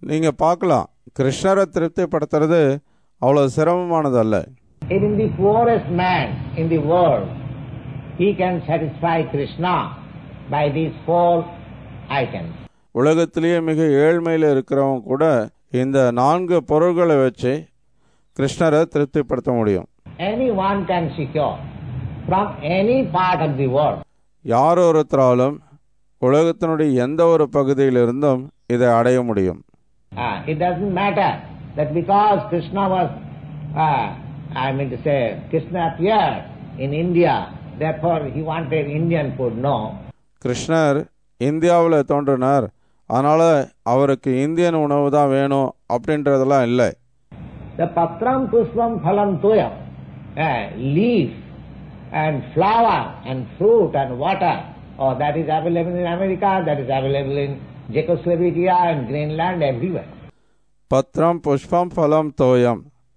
நீங்கள் பார்க்கலாம் கிருஷ்ணரை திருப்திப்படுத்துறது அவ்வளோ சிரமமானதல்ல Even the poorest man in the world, he can satisfy Krishna by these four items. உலகத்திலேயே மிக ஏழ்மையில் இருக்கிறவங்க கூட இந்த நான்கு பொருள்களை வச்சு கிருஷ்ணரை திருப்திப்படுத்த முடியும் Anyone can secure from any part of the world. யார் ஒருத்தராலும் உலகத்தினுடைய எந்த ஒரு பகுதியிலிருந்தும் இதை அடைய முடியும் Ah, it doesn't matter that because Krishna was, ah, I mean to say, Krishna appeared in India, therefore he wanted Indian food. No. கிருஷ்ணர் இந்தியாவில் தோன்றினார் அதனால் அவருக்கு இந்தியன் உணவு தான் வேணும் அப்படின்றதெல்லாம் இல்லை The patram pushpam phalam toyam, ah, leaf and flower and fruit and water, oh, that is available in America, that is available in Czechoslovakia and Greenland, everywhere. பத்திரம் புஷ்பம் பலம் தோயம்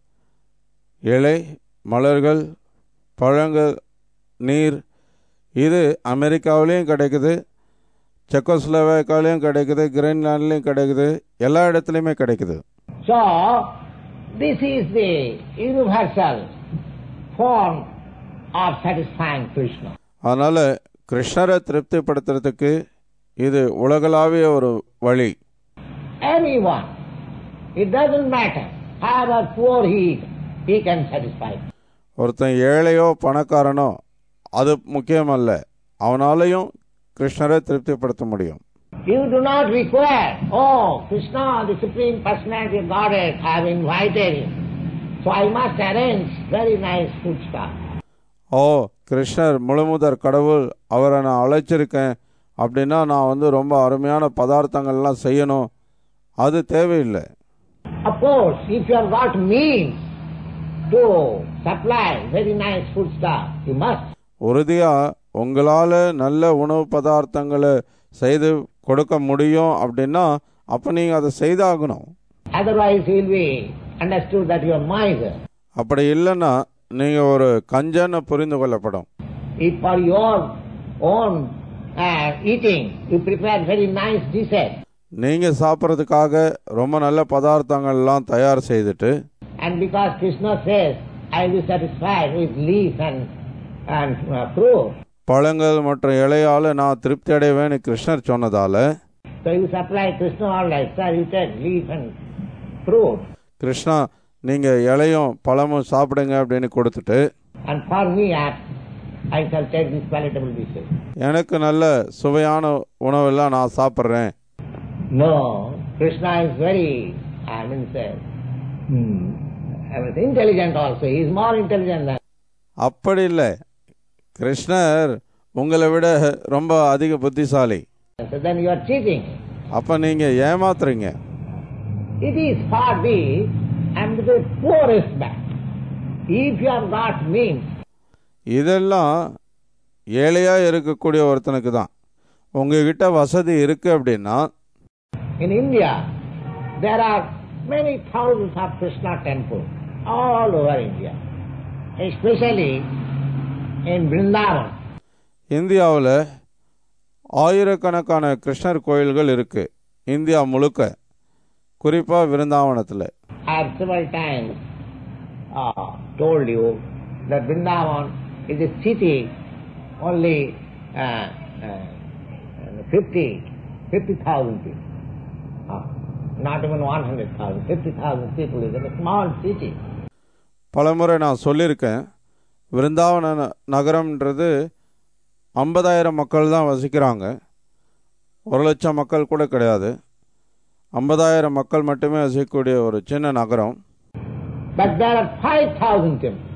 இலை மலர்கள் பழங்கள் நீர் இது அமெரிக்காவிலையும் கிடைக்குது செக்கோஸ்லோவேக்காலையும் கிடைக்குது கிரீன்லாண்ட்லேயும் கிடைக்குது எல்லா இடத்துலையுமே கிடைக்குது So, this is the universal form of satisfying Krishna. அதனால் கிருஷ்ணரை திருப்திப்படுத்துறதுக்கு இது உலகளாவிய ஒரு வழி Anyone, it doesn't matter, however poor he is, he can satisfy. ஒருத்தன் ஏழையோ பணக்காரனோ அது முக்கியமல்ல அவனாலையும் கிருஷ்ணரை திருப்திப்படுத்த முடியும் You do not require, oh, Krishna, the Supreme Personality of Godhead, I have invited him, so I must arrange very nice food stuff. ஓ கிருஷ்ணர் முழுமுதற் கடவுள் அவரை நான் அழைச்சிருக்கேன் அப்படின்னா நான் வந்து ரொம்ப அருமையான பதார்த்தங்கள்லாம் செய்யணும் அது தேவையில்லை Of course, if you have got means to supply very nice food stuff, you must. உறுதியாக உங்களால் நல்ல உணவு பதார்த்தங்களை செய்து கொடுக்க முடியும் அப்படின்னா அப்போ நீங்கள் அதை செய்தாகணும் Otherwise, he will be understood that you are miser. அப்படி இல்லைன்னா நீங்கள் ஒரு கஞ்சன்னு புரிந்து கொள்ளப்படும் If for your own uh, eating, you prepare very nice dishes, நீங்கள் சாப்பிட்றதுக்காக ரொம்ப நல்ல பதார்த்தங்கள்லாம் தயார் செய்துட்டு and because Krishna says, I will be satisfied with leaf and, and uh, fruit, பழங்கள் மற்றும் இலையால் நான் திருப்தி அடைவேன்னு கிருஷ்ணர் சொன்னதால so you supply Krishna all right, sir, you take leaf and fruit, Krishna நீங்கள் இலையும் பழமும் சாப்பிடுங்க அப்படின்னு கொடுத்துட்டு and for me, I, I shall take these palatable dishes. எனக்கு நல்ல சுவையான உணவெல்லாம் நான் சாப்பிட்றேன் No, Krishna is very, I mean, say, hmm, I mean, intelligent also. He is more intelligent than. அப்படி இல்லை கிருஷ்ணர் உங்களை விட ரொம்ப அதிக புத்திசாலி So then you are cheating. அப்போ நீங்கள் ஏமாத்துறீங்க It is for the and the poorest man. If you have got means, இதெல்லாம் ஏழையாக இருக்கக்கூடிய ஒருத்தனுக்கு தான் உங்ககிட்ட வசதி இருக்கு அப்படின்னா in India, there are many thousands of Krishna temples all over India, especially in Vrindavan. இந்தியாவில் ஆயிரக்கணக்கான கிருஷ்ணர் கோயில்கள் இருக்கு இந்தியா முழுக்க குறிப்பாக விருந்தாவனத்தில் I have several times uh, told you that Vrindavan is a city only uh, uh, 50, 50,000 people. Uh, not even 100,000, 50,000 people is a small city. பலமுறை நான் சொல்லியிருக்கேன் விருந்தாவன ந- நகரம்ன்றது ஐம்பதாயிரம் மக்கள் தான் வசிக்கிறாங்க ஒரு லட்சம் மக்கள் கூட கிடையாது ஐம்பதாயிரம் மக்கள் மட்டுமே வசிக்கக்கூடிய ஒரு சின்ன நகரம் But there are 5,000 temples.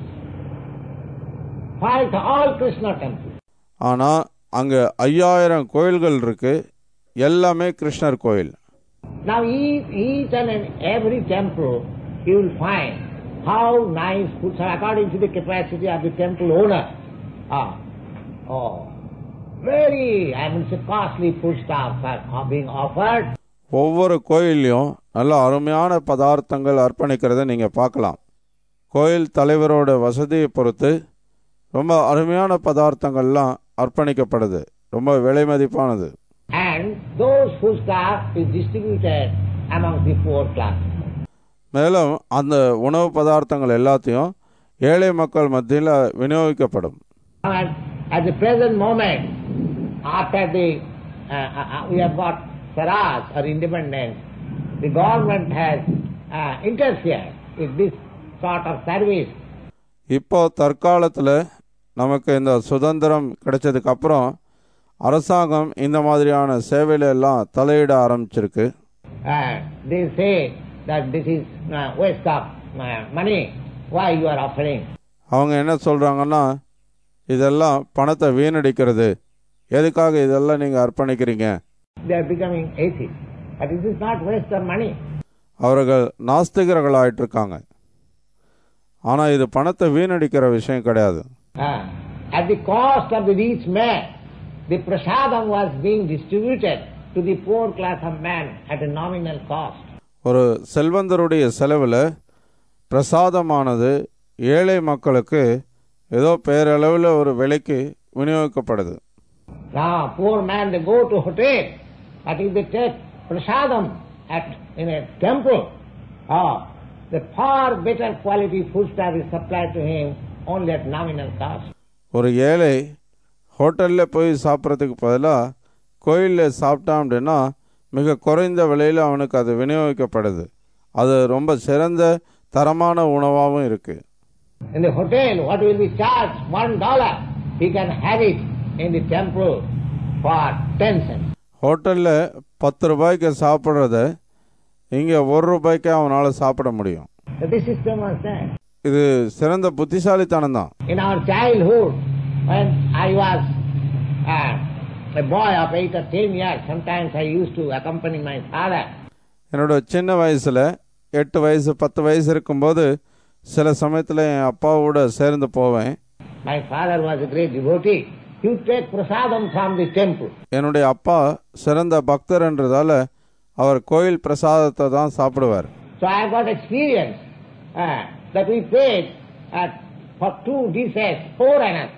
Five, all Krishna temples. ஆனால் அங்கே ஐயாயிரம் கோயில்கள் இருக்கு எல்லாமே கிருஷ்ணர் கோயில் Now each, each and every temple you will find how nice foods are according to the capacity of the temple owner. Ah, oh, very, I mean, so costly foodstuffs are are being offered. ஒவ்வொரு கோயில்லையும் நல்ல அருமையான பதார்த்தங்கள் அர்ப்பணிக்கிறத நீங்கள் பார்க்கலாம் கோயில் தலைவரோட வசதியை பொறுத்து ரொம்ப அருமையான பதார்த்தங்கள்லாம் அர்ப்பணிக்கப்படுது ரொம்ப விலை மதிப்பானது And those foodstuffs is distributed among the poor classes. மேலும் அந்த உணவு பதார்த்தங்கள் எல்லாத்தையும் ஏழை மக்கள் மத்தியில் விநியோகிக்கப்படும் And at the present moment, after the uh, uh, we have got Swaraj or independence, the government has uh, interfered with this sort of service. இப்போ தற்காலத்தில் நமக்கு இந்த சுதந்திரம் கிடைச்சதுக்கு அப்புறம் அரசாங்கம் இந்த மாதிரியான சேவையில எல்லாம் தலையிட ஆரம்பிச்சிருக்கு Uh, they say that this is uh, waste of uh, money. Why you are offering? அவங்க என்ன சொல்றாங்கன்னா இதெல்லாம் பணத்தை வீணடிக்கிறது எதுக்காக இதெல்லாம் நீங்க அர்ப்பணிக்கிறீங்க They are becoming atheists. But this is not waste of money. அவர்கள் நாஸ்திகர்களாயிட்டு இருக்காங்க ஆனா இது பணத்தை வீணடிக்கிற விஷயம் கிடையாது Uh, at the cost of the rich man, the prasadam was being distributed to the poor class of man at a nominal cost. ஒரு செல்வந்தருடைய செலவில் பிரசாதமானது ஏழை மக்களுக்கு ஏதோ பேரளவில் ஒரு விலைக்கு விநியோகிக்கப்படுது Now, poor man, they go to hotel, but if they take prasadam at in a temple, oh, the far better quality foodstuff is supplied to him only at nominal cost. ஒரு ஏழை ஹோட்டலில் போய் சாப்பிட்றதுக்கு பதிலாக கோயிலில் சாப்பிட்டான் அப்படின்னா மிக குறைந்த விலையில் அவனுக்கு அது விநியோகிக்கப்படுது அது ரொம்ப சிறந்த தரமான உணவாகவும் இருக்குது In the hotel, what will be charged? One dollar. He can have it in the temple for ten cents. ஹோட்டலில் பத்து ரூபாய்க்கு சாப்பிட்றத இங்கே ஒரு ரூபாய்க்கு அவனால் சாப்பிட முடியும் So this system was there. இது சிறந்த புத்திசாலித்தனம் தான் In our childhood, when I was uh, a boy of eight or ten years, sometimes I used to accompany my father. என்னோட சின்ன வயசில் எட்டு வயசு பத்து வயசு இருக்கும்போது சில சமயத்தில் என் அப்பாவோட சேர்ந்து போவேன் My father was a great devotee. He would take prasadam from the temple. என்னுடைய அப்பா சிறந்த பக்தர்ன்றதால அவர் கோயில் பிரசாதத்தை தான் சாப்பிடுவார் So I got experience uh, that we paid uh, for two dishes four annas.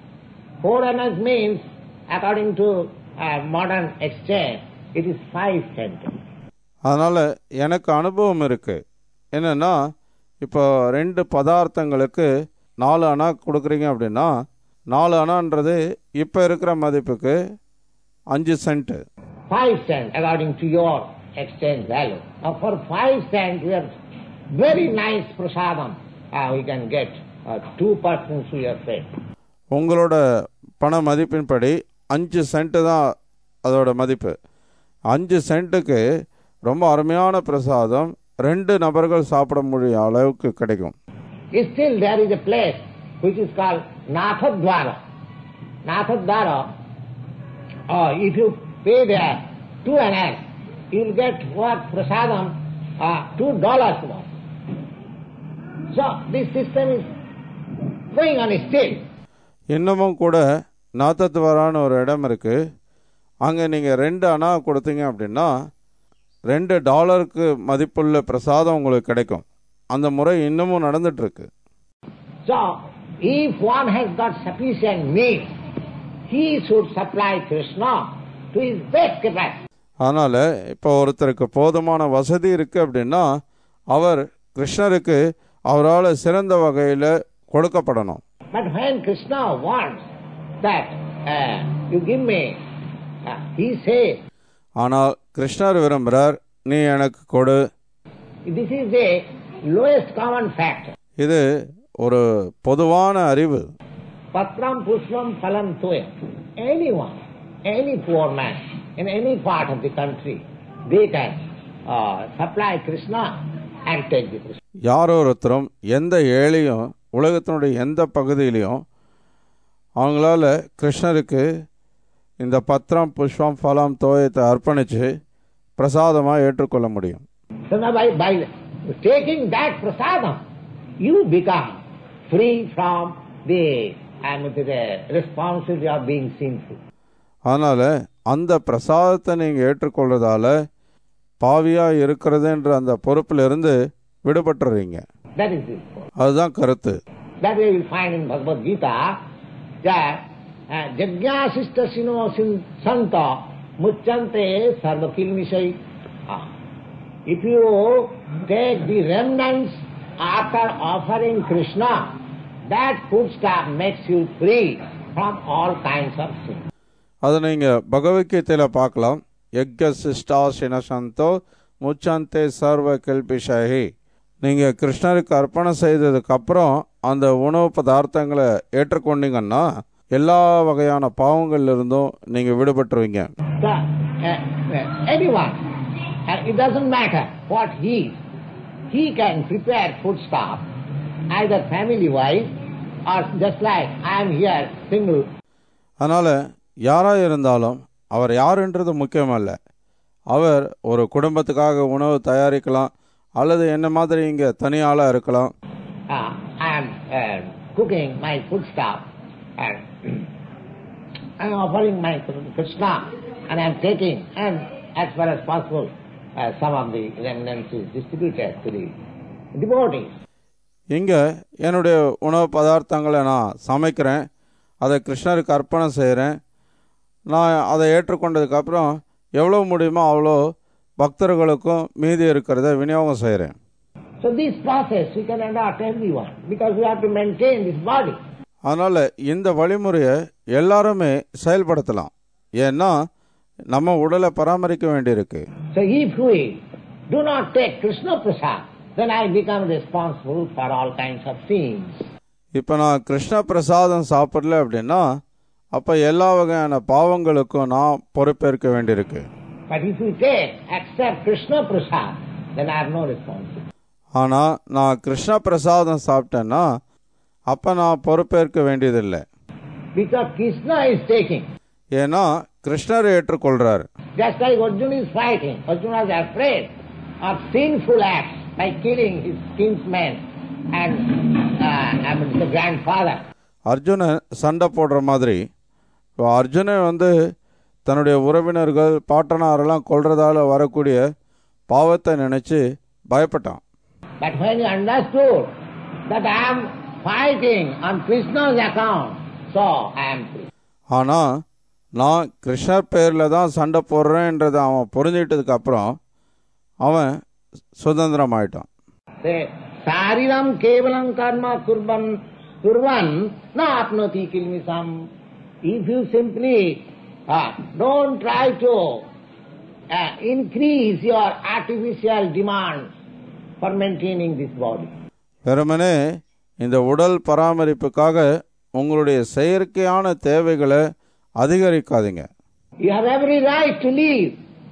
Four annas means, according to uh, modern exchange, it is five cents. அதனால் எனக்கு அனுபவம் இருக்குது என்னென்னா இப்போ ரெண்டு பதார்த்தங்களுக்கு நாலு அணா கொடுக்குறீங்க அப்படின்னா நாலு அணான்றது இப்போ இருக்கிற மதிப்புக்கு அஞ்சு cent Five cents according to your exchange value. Now for five cents we are very nice prasadam uh, we can get uh, two persons we are fed. உங்களோட பண மதிப்பின்படி அஞ்சு சென்ட்டு தான் அதோட மதிப்பு அஞ்சு சென்ட்டுக்கு ரொம்ப அருமையான பிரசாதம் ரெண்டு நபர்கள் சாப்பிட முடிய அளவுக்கு கிடைக்கும் Still there is a place which is called Nathadwara. Nathadwara, uh, if you pay there two annas, you will get what prasadam, uh, two dollars worth. So this system is going on still. இன்னமும் கூட நாத்தத்துவரான ஒரு இடம் இருக்கு அங்கே நீங்கள் ரெண்டு அணா கொடுத்தீங்க அப்படின்னா ரெண்டு டாலருக்கு மதிப்புள்ள பிரசாதம் உங்களுக்கு கிடைக்கும் அந்த முறை இன்னமும் நடந்துட்டு இருக்கு So if one has got sufficient means, he should supply Krishna to his best capacity. அதனால் இப்போ ஒருத்தருக்கு போதுமான வசதி இருக்குது அப்படின்னா அவர் கிருஷ்ணருக்கு அவரால் சிறந்த வகையில் கொடுக்கப்படணும் But when Krishna wants that uh, you give me, uh, he says, ஆனால் கிருஷ்ணர் விரும்புகிறார் நீ எனக்கு கொடு this is the lowest common factor. இது ஒரு பொதுவான அறிவு Patram pushpam phalam toyam. Anyone, any poor man in any part of the country, they can uh, supply Krishna and take the Krishna. யாரோ ஒருத்தரும் எந்த ஏழையும் உலகத்தினுடைய எந்த பகுதியிலையும் அவங்களால கிருஷ்ணருக்கு இந்த பத்திரம் புஷ்பம் பலம் தோயத்தை அர்ப்பணித்து பிரசாதமாக ஏற்றுக்கொள்ள முடியும் So now by, by taking that prasadam, you become free from the, and the responsibility of being sinful. அதனால் அந்த பிரசாதத்தை நீங்கள் ஏற்றுக்கொள்றதால பாவியாக இருக்கிறதுன்ற அந்த பொறுப்பிலிருந்து விடுபட்டுறீங்க That is it. அதுதான் கருத்து That we will find in Bhagavad Gita that uh, Jagyasista Sino Sin- Santa Muchante Sarvakilmisai. Ah. If you take the remnants after offering Krishna, that foodstuff makes you free from all kinds of sin. அதை நீங்கள் பகவத்கீதையில் பார்க்கலாம் யக்க சிஷ்டா சினசந்தோ முச்சந்தே சர்வ கில்பிஷகி நீங்கள் கிருஷ்ணருக்கு அர்ப்பணம் செய்ததுக்கப்புறம் அந்த உணவு பதார்த்தங்களை ஏற்றுக்கொண்டீங்கன்னா எல்லா வகையான பாவங்கள்ல இருந்தும் நீங்கள் விடுபட்டுருவீங்க So, uh, uh, anyone, uh, it doesn't matter what he is, he can prepare foodstuff either family-wise or just like I am here single. அதனால் யாராக இருந்தாலும் அவர் யாருன்றது முக்கியமல்ல அவர் ஒரு குடும்பத்துக்காக உணவு தயாரிக்கலாம் அல்லது என்ன மாதிரி இங்கே தனியாளாக இருக்கலாம் Uh, I am uh, cooking my foodstuff and I am offering my Krishna and I am taking and as far as possible uh, some of the remnants is distributed to the devotees. இங்கே என்னுடைய உணவு பதார்த்தங்களை நான் சமைக்கிறேன் அதை கிருஷ்ணருக்கு அர்ப்பணம் செய்கிறேன் நான் அதை ஏற்றுக்கொண்டதுக்கப்புறம் எவ்வளோ முடியுமோ அவ்வளோ பக்தர்களுக்கும் மீதி இருக்கிறத விநியோகம் செய்கிறேன் So this process we can adopt everyone because we have to maintain this body. அதனால் இந்த வழிமுறையை எல்லாருமே செயல்படுத்தலாம் ஏன்னா நம்ம உடலை பராமரிக்க வேண்டியிருக்கு So if we do not take Krishna Prasad, then I become responsible for all kinds of sins. இப்போ நான் கிருஷ்ண பிரசாதம் சாப்பிடல அப்படின்னா அப்போ எல்லா வகையான பாவங்களுக்கும் நான் பொறுப்பேற்க வேண்டியிருக்கு But if we take, accept Krishna Prasad, then I have no responsibility. ஆனால் நான் கிருஷ்ண பிரசாதம் சாப்பிட்டேன்னா அப்போ நான் பொறுப்பேற்க வேண்டியதில்லை Because Krishna is taking. ஏன்னா கிருஷ்ணர் ஏற்றுக்கொள்றார் Just like Arjuna is fighting, Arjuna is afraid of sinful acts by killing his kinsmen and uh, I mean the grandfather. Arjunan சண்டை போடுற மாதிரி இப்போ அர்ஜுனன் வந்து தன்னுடைய உறவினர்கள் பாட்டனாரெல்லாம் கொல்றதால வரக்கூடிய பாவத்தை நினைச்சு பயப்பட்டான் But when he understood that I am fighting on Krishna's account, so I am free. ஆனால் நான் கிருஷ்ணர் பேரில் தான் சண்டை போடுறேன்றதை அவன் புரிஞ்சிட்டதுக்கு அப்புறம் அவன் சுதந்திரம் ஆயிட்டான் Say, Sariram kevalam karma kurban kurvan na apnoti kilmisam. If you simply uh, don't try to uh, increase your artificial demands for maintaining this body. வெறுமனே இந்த உடல் பராமரிப்புக்காக உங்களுடைய செயற்கையான தேவைகளை அதிகரிக்காதீங்க You have every right to live.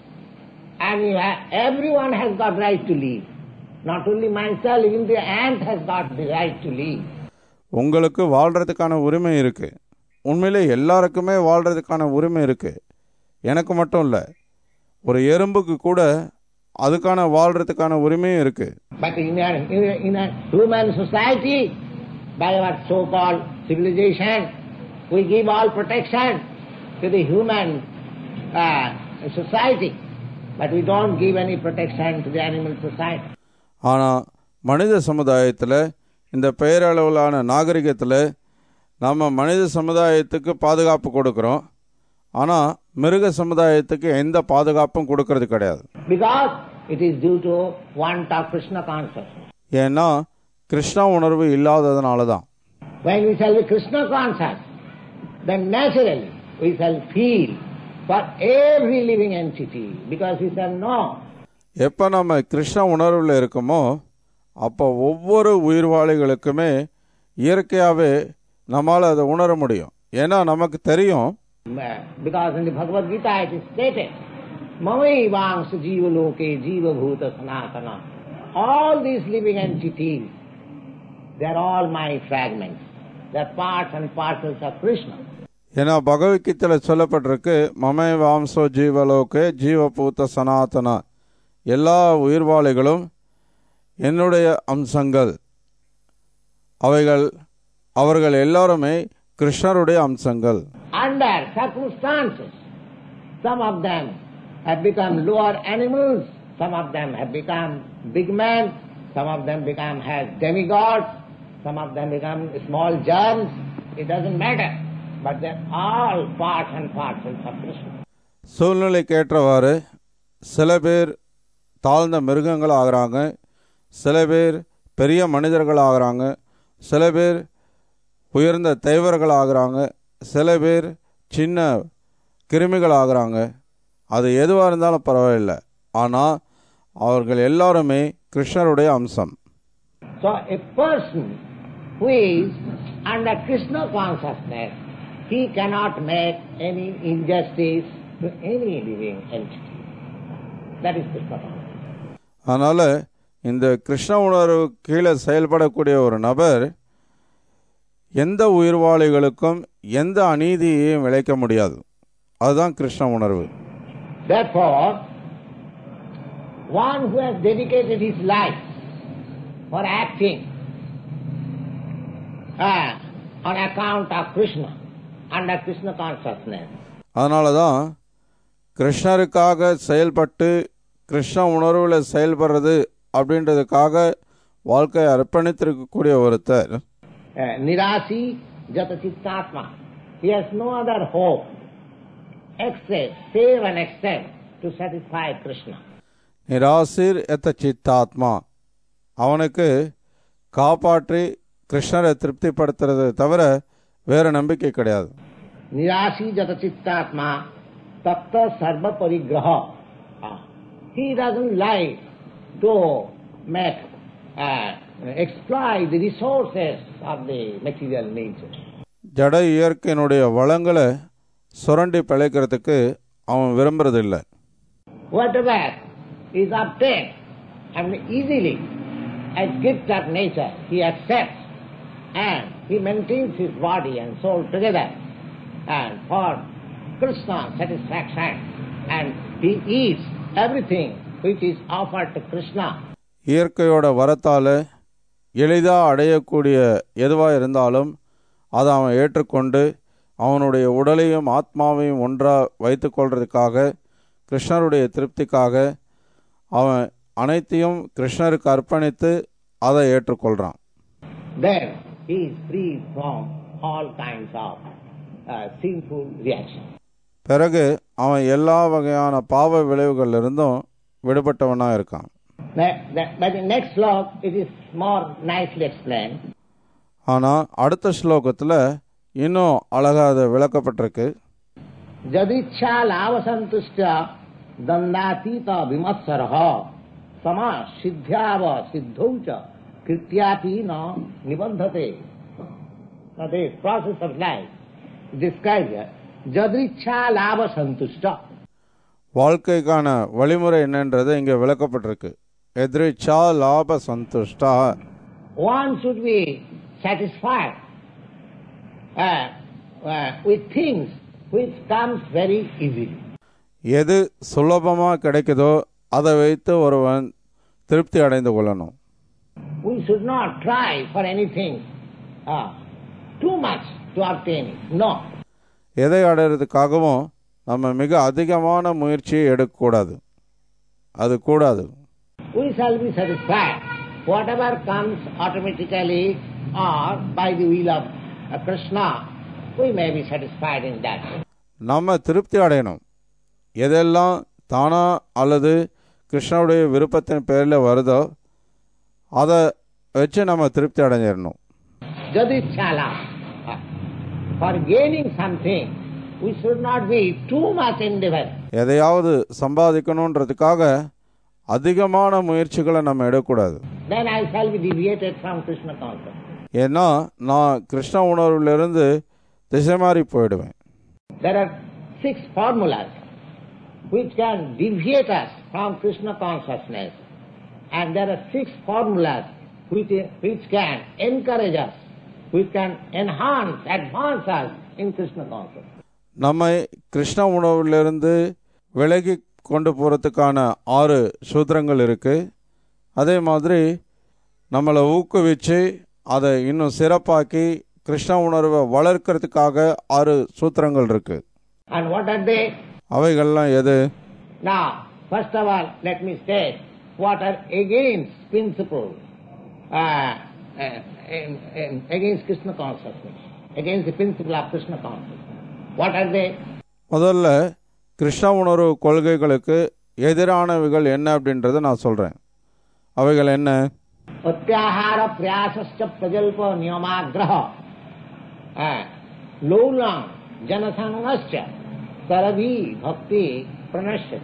And you have, everyone has got right to live. Not only myself, even the ant has got the right to live. உங்களுக்கு வாழ்கிறதுக்கான உரிமை இருக்கு உண்மையிலே எல்லாருக்குமே வாழ்கிறதுக்கான உரிமை இருக்கு எனக்கு மட்டும் இல்லை ஒரு எறும்புக்கு கூட அதுக்கான வாழ்கிறதுக்கான உரிமையும் இருக்கு But in a, in a, in a human society, by our so-called civilization, we give all protection to the human uh, society, but we don't give any protection to the animal society. ஆனால் மனித சமுதாயத்தில் இந்த பெயரளவிலான நாகரிகத்தில் நம்ம மனித சமுதாயத்துக்கு பாதுகாப்பு கொடுக்குறோம் ஆனால் மிருக சமுதாயத்துக்கு எந்த பாதுகாப்பும் கொடுக்கறது கிடையாது Because it is due to want of Krishna consciousness. ஏன்னா கிருஷ்ணா உணர்வு இல்லாததுனால தான் When we shall be Krishna conscious, then naturally we shall feel for every living entity, because we shall know எப்போ நம்ம கிருஷ்ண உணர்வில் இருக்கோமோ அப்போ ஒவ்வொரு உயிர்வாளிகளுக்குமே இயற்கையாகவே நம்மால் அதை உணர முடியும் ஏன்னா நமக்கு தெரியும் Uh, because in the Bhagavad Gita it is stated, Mamai Vangsa Jiva Loke Jiva Bhuta Sanatana. All these living entities, they are all my fragments. They are parts and parcels of Krishna. ஏன்னா பகவத்கீதையில் சொல்லப்பட்டிருக்கு மமை வாம்சோ ஜீவலோகே ஜீவபூத்த சனாதன எல்லா உயிர்வாளிகளும் என்னுடைய அம்சங்கள் அவைகள் அவர்கள் எல்லாருமே கிருஷ்ணருடைய அம்சங்கள் Under circumstances, some of them have become lower animals, some of them have become big men, some of them become has demigods, some of them become small germs. It doesn't matter. But they're all parts and parcels of Krishna. சூழ்நிலைக்கேற்றவாறு சில பேர் தாழ்ந்த மிருகங்கள் ஆகிறாங்க சில பேர் பெரிய மனிதர்கள் ஆகிறாங்க சில பேர் உயர்ந்த தேவர்கள் ஆகிறாங்க சில பேர் சின்ன கிருமிகள் ஆகிறாங்க அது எதுவாக இருந்தாலும் பரவாயில்லை ஆனால் அவர்கள் எல்லாருமே கிருஷ்ணருடைய அம்சம் So a person who is under Krishna consciousness, he cannot make any injustice to any living entity. That is Krishna consciousness. அதனால் இந்த கிருஷ்ண உணர்வு கீழே செயல்படக்கூடிய ஒரு நபர் எந்த உயிர்வாளிகளுக்கும் எந்த அநீதியையும் விளைக்க முடியாது அதுதான் கிருஷ்ண உணர்வு Therefore, one who has dedicated his life for acting uh, on account of Krishna, under Krishna consciousness, அதனால தான் கிருஷ்ணருக்காக செயல்பட்டு கிருஷ்ண உணர்வில் செயல்படுறது அப்படின்றதுக்காக வாழ்க்கையை அர்ப்பணித்திருக்கக்கூடிய ஒருத்தர் uh, Nirasi Jata Chittatma. He has no other hope except, save and except to satisfy Krishna. நிராசிர் எத்த சித்தாத்மா அவனுக்கு காப்பாற்றி கிருஷ்ணரை திருப்திப்படுத்துறதை தவிர வேற நம்பிக்கை கிடையாது Nirasi Jata Chittatma Tatta Sarva Parigraha. Ah, He doesn't like to make, uh, exploit the resources of the material nature. ஜட இயற்கையினுடைய வளங்களை சுரண்டி பிழைக்கிறதுக்கு அவன் விரும்புறதில்லை Whatever is obtained and easily as gift of nature, he accepts and he maintains his body and soul together and for Krishna satisfaction and he eats everything which is offered to Krishna. இயற்கையோட வரத்தால் எளிதாக அடையக்கூடிய எதுவாக இருந்தாலும் அதை அவன் ஏற்றுக்கொண்டு அவனுடைய உடலையும் ஆத்மாவையும் ஒன்றாக வைத்துக்கொள்றதுக்காக கிருஷ்ணருடைய திருப்திக்காக அவன் அனைத்தையும் கிருஷ்ணருக்கு அர்ப்பணித்து அதை ஏற்றுக்கொள்கிறான் Then he is free from all kinds of uh, sinful reactions. பிறகு அவன் எல்லா வகையான பாவ விளைவுகளிலிருந்தும் விடுபட்டவனாக இருக்கான் Now, the- But the next slok, it is more nicely explained. ஆனால் அடுத்த ஸ்லோகத்தில் இன்னும் அழகாக அது விளக்கப்பட்டிருக்கு जदिच्छा लावसंतुष्ट दंडातीत विमत्सर समा सिद्ध्याव सिद्धौ च कृत्यापि न निबंधते the process of life described here जदिच्छा लाभ संतुष्ट வாழ்க்கைக்கான வழிமுறை என்னன்றது இங்கே விளக்கப்பட்டிருக்கு எதிரிச்சா லாப சந்துஷ்டா one should be satisfied uh, uh, with things which comes very easily எது சுலபமாக கிடைக்குதோ அதை வைத்து ஒருவன் திருப்தி அடைந்து கொள்ளணும் we should not try for anything uh, too much to obtain it. No. எதை அடையிறதுக்காகவும் நம்ம மிக அதிகமான முயற்சியை எடுக்கக்கூடாது அது கூடாது We shall be satisfied. Whatever comes automatically or by the will of uh, Krishna, we may be satisfied in that way. நம்ம திருப்தி அடையணும் எதெல்லாம் தானா அல்லது கிருஷ்ணனுடைய விருப்பத்தின் பேரில் வருதோ அதை வச்சு நம்ம திருப்தி அடைஞ்சிடணும் Jadichala. Uh, For gaining something, we should not be too much endeavor. எதையாவது சம்பாதிக்கணுன்றதுக்காக அதிகமான முயற்சிகளை நம்ம எடுக்கக்கூடாது Then I shall be deviated from Krishna consciousness. ஏன்னா நான் கிருஷ்ண உணர்விலிருந்து திசை மாறி போயிடுவேன் There are six formulas which can deviate us from Krishna consciousness. And there are six formulas which, which can encourage us, which can enhance, advance us in Krishna consciousness. நம்மை கிருஷ்ண உணர்விலிருந்து விலகி கொண்டு போகிறதுக்கான ஆறு சூத்திரங்கள் இருக்குது அதே மாதிரி நம்மளை ஊக்குவிச்சு அதை இன்னும் சிறப்பாக்கி கிருஷ்ண உணர்வை வளர்க்கறதுக்காக ஆறு சூத்திரங்கள் இருக்குது And what are they? அவைகள்லாம் எது Now, first of all, let me state what are against principles, uh, uh, in, in, against Krishna consciousness, against the principle of Krishna consciousness. What are they? முதல்ல கிருஷ்ண உணர்வு கொள்கைகளுக்கு எதிரானவைகள் என்ன அப்படின்றத நான் சொல்கிறேன் அவைகள் என்ன प्रत्याहार प्रयासश्च प्रजल्प नियमाग्रह लौलम जनसंगश्च सरभी भक्ति प्रणश्य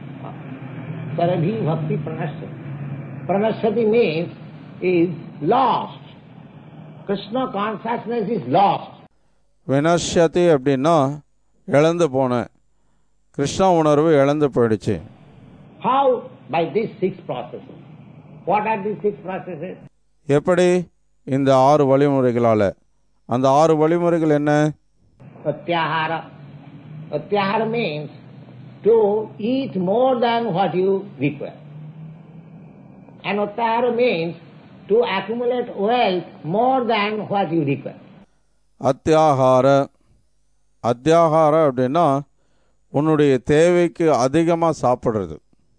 सरभी भक्ति प्रणश्य प्रणश्यति means is lost. Krishna consciousness is lost. வினஷ்யதி அப்படின்னா இழந்து போனேன் கிருஷ்ண உணர்வு இழந்து போயிடுச்சு How? By these six processes. What are these six processes? எப்படி இந்த ஆறு வழிமுறைகளால் அந்த ஆறு வழிமுறைகள் என்ன Pratyahara. Pratyahara means to eat more than what you require. And Pratyahara means to accumulate wealth more than what you require. அத்தியாகார அத்தியாகார அப்படின்னா உன்னுடைய தேவைக்கு அதிகமாக சாப்பிட்றது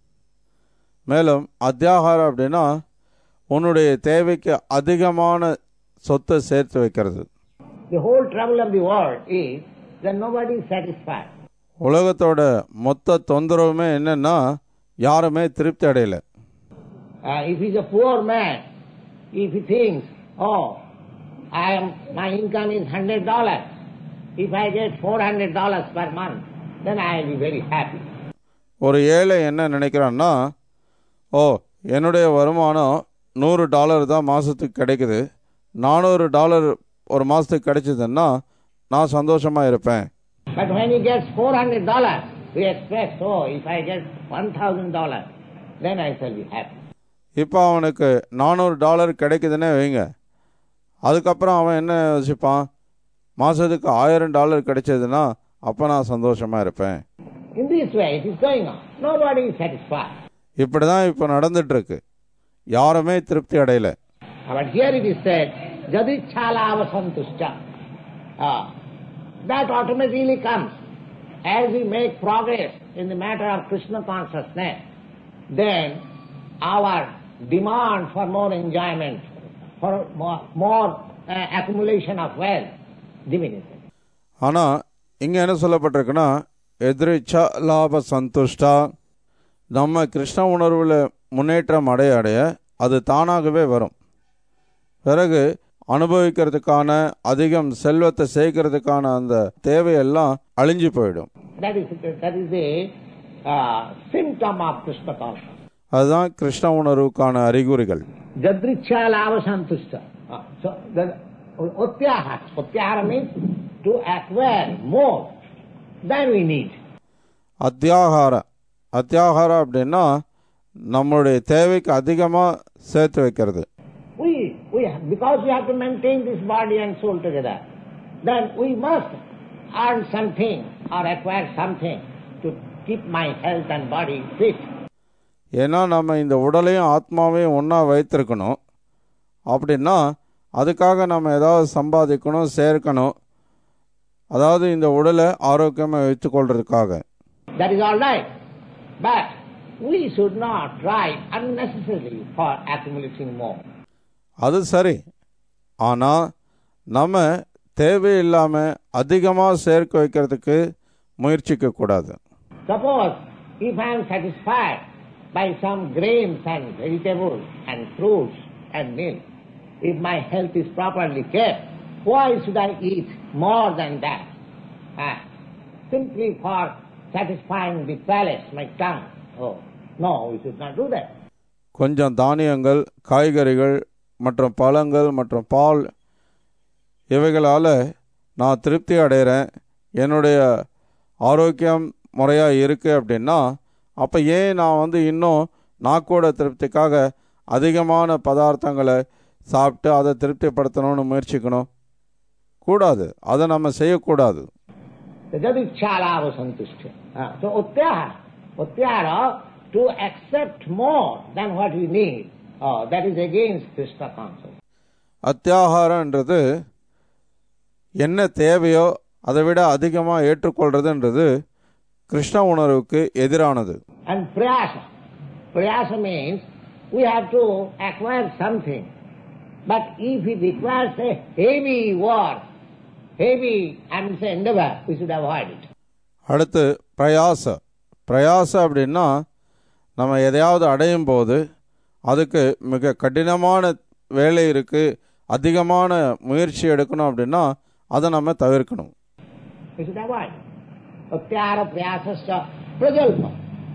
மேலும் அத்தியாகார அப்படின்னா உன்னுடைய தேவைக்கு அதிகமான சொத்தை சேர்த்து வைக்கிறது The whole trouble of the world is that nobody is satisfied. உலகத்தோட மொத்த தொந்தரவுமே என்னன்னா யாருமே திருப்தி அடையல Uh, if he's a poor man, if he thinks, oh, I am, my income is hundred dollars. If I get four hundred dollars per month, then I will be very happy. ஒரு ஏழை என்ன நினைக்கிறான்னா ஓ என்னுடைய வருமானம் நூறு dollar தான் மாதத்துக்கு கிடைக்குது நானூறு டாலர் ஒரு மாதத்துக்கு கிடைச்சதுன்னா நான் சந்தோஷமாக இருப்பேன் But when he gets four hundred dollars, he expects, oh, if I get one thousand dollars, then I shall be happy. இப்போ அவனுக்கு நானூறு டாலர் கிடைக்குதுன்னே வைங்க அதுக்கப்புறம் அவன் என்ன யோசிப்பான் மாதத்துக்கு ஆயிரம் டாலர் கிடைச்சதுன்னா அப்போ நான் சந்தோஷமாக இருப்பேன் In this way, it is going on. Nobody is satisfied. இப்படி தான் இப்போ நடந்துட்டுருக்கு யாருமே திருப்தி அடையல But here it is said, Jadichalava santushta. Ah, that automatically comes as we make progress in the matter of Krishna consciousness. Then our demand for more enjoyment, for more, more uh, accumulation of wealth diminishes. ஆனால் இங்கே என்ன சொல்லப்பட்டிருக்குன்னா எதிரிச்சா லாப சந்துஷ்டா நம்ம கிருஷ்ண உணர்வில் முன்னேற்றம் அடைய அடைய அது தானாகவே வரும் பிறகு அனுபவிக்கிறதுக்கான அதிகம் செல்வத்தை சேர்க்கறதுக்கான அந்த தேவையெல்லாம் அழிஞ்சு போயிடும் That is, that is a uh, symptom of Krishna consciousness. அதுதான் கிருஷ்ண உணர்வுக்கான அறிகுறிகள் Jadricha lava santushta. Ah, So the utyahara. Utyahara means to acquire more than we need. அத்தியாகார அத்தியாகார அப்படின்னா நம்மளுடைய தேவைக்கு அதிகமாக சேர்த்து வைக்கிறது We, we, because we have to maintain this body and soul together, then we must earn something or acquire something to keep my health and body fit. ஏன்னா நம்ம இந்த உடலையும் ஆத்மாவையும் ஒன்றா வைத்திருக்கணும் அப்படின்னா அதுக்காக நம்ம ஏதாவது சம்பாதிக்கணும் சேர்க்கணும் அதாவது இந்த உடலை ஆரோக்கியமாக வைத்துக்கொள்றதுக்காக That is all right. But we should not try unnecessarily for accumulating more. அது சரி ஆனால் நம்ம தேவையில்லாமல் அதிகமாக சேர்க்க வைக்கிறதுக்கு முயற்சிக்க கூடாது Suppose if I am satisfied by some grains and vegetables and fruits and milk, if my health is properly kept, why should I eat more than that? Ah, simply for satisfying the palace, my tongue. Oh, no, we should not do that. கொஞ்சம் தானியங்கள் காய்கறிகள் மற்றும் பழங்கள் மற்றும் பால் இவைகளால் நான் திருப்தி அடைகிறேன் என்னுடைய ஆரோக்கியம் முறையாக இருக்குது அப்படின்னா அப்போ ஏன் நான் வந்து இன்னும் நாக்கோட திருப்திக்காக அதிகமான பதார்த்தங்களை சாப்பிட்டு அதை திருப்திப்படுத்தணும்னு முயற்சிக்கணும் கூடாது அதை நம்ம செய்யக்கூடாது So jadichalava santushti. Ah, so utyahara. Utyahara to accept more than what we need. Oh, that is against Krishna consciousness. அத்தியாகாரன்றது என்ன தேவையோ அதை விட அதிகமாக ஏற்றுக்கொள்றதுன்றது கிருஷ்ண உணர்வுக்கு எதிரானது And prayasa. Prayasa means we have to acquire something. But if it requires a heavy work, heavy, I mean, say, endeavor, we should avoid it. அடுத்து பிரயாச பிரயாச அப்படின்னா நம்ம எதையாவது அடையும் போது அதுக்கு மிக கடினமான வேலை இருக்குது அதிகமான முயற்சி எடுக்கணும் அப்படின்னா அதை நம்ம தவிர்க்கணும் We should avoid. Atyara prayasasya prajalpa.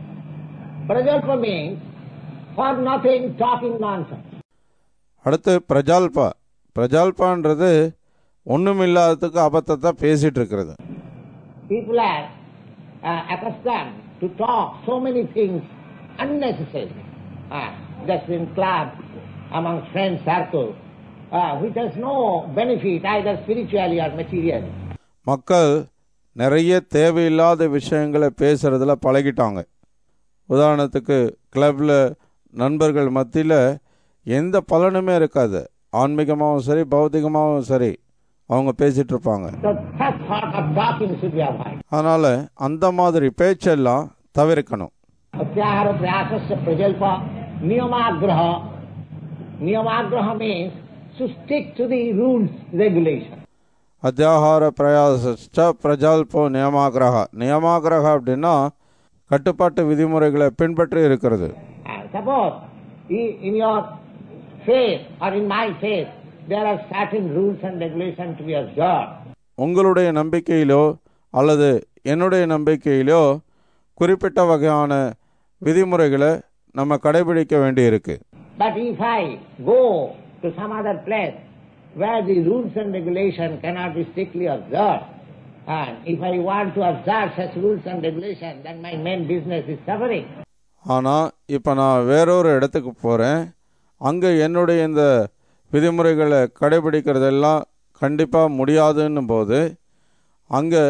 Prajalpa means for nothing talking nonsense. அடுத்து பிரஜால்பா பிரஜால்பான்றது ஒன்றுமில்லாததுக்கு அபத்தத்தை பேசிட்டு இருக்கிறது People are uh, accustomed to talk so many things unnecessarily. Uh, just in club, among friend circle, uh, which has no benefit either spiritually or materially. மக்கள் நிறைய தேவையில்லாத விஷயங்களை பேசுறதுல பழகிட்டாங்க உதாரணத்துக்கு கிளப்ல நண்பர்கள் மத்தியில் எந்த பலனுமே இருக்காது ஆன்மீகமாகவும் சரி பௌத்திகமாகவும் சரி அவங்க பேசிட்டு இருப்பாங்க So such sort of talking should be avoided. அதனால அந்த மாதிரி பேச்செல்லாம் தவிர்க்கணும் Atyahara prayasasya prajalpa niyamagraha. Niyamagraha means to stick to the rules, regulations. அத்தியாகார பிரயாச பிரஜால்போ நியமாகிரகா நியமாகிரகா அப்படின்னா கட்டுப்பாட்டு விதிமுறைகளை பின்பற்றி இருக்கிறது And suppose i- in your faith or in my faith there are certain rules and regulations to be observed. உங்களுடைய நம்பிக்கையிலோ அல்லது என்னுடைய நம்பிக்கையிலோ குறிப்பிட்ட வகையான விதிமுறைகளை நம்ம கடைபிடிக்க வேண்டியிருக்கு But if I go to some other place where the rules and regulations cannot be strictly observed, and if I want to observe such rules and regulations, then my main business is suffering. ஆனால் இப்போ நான் வேறொரு இடத்துக்கு போகிறேன் அங்கே என்னுடைய இந்த விதிமுறைகளை கடைபிடிக்கிறதெல்லாம் கண்டிப்பாக முடியாதுன்னும் போது அங்கே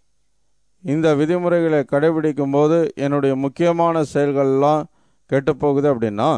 இந்த விதிமுறைகளை கடைபிடிக்கும் போது என்னுடைய முக்கியமான செயல்கள்லாம் கெட்டுப்போகுது அப்படின்னா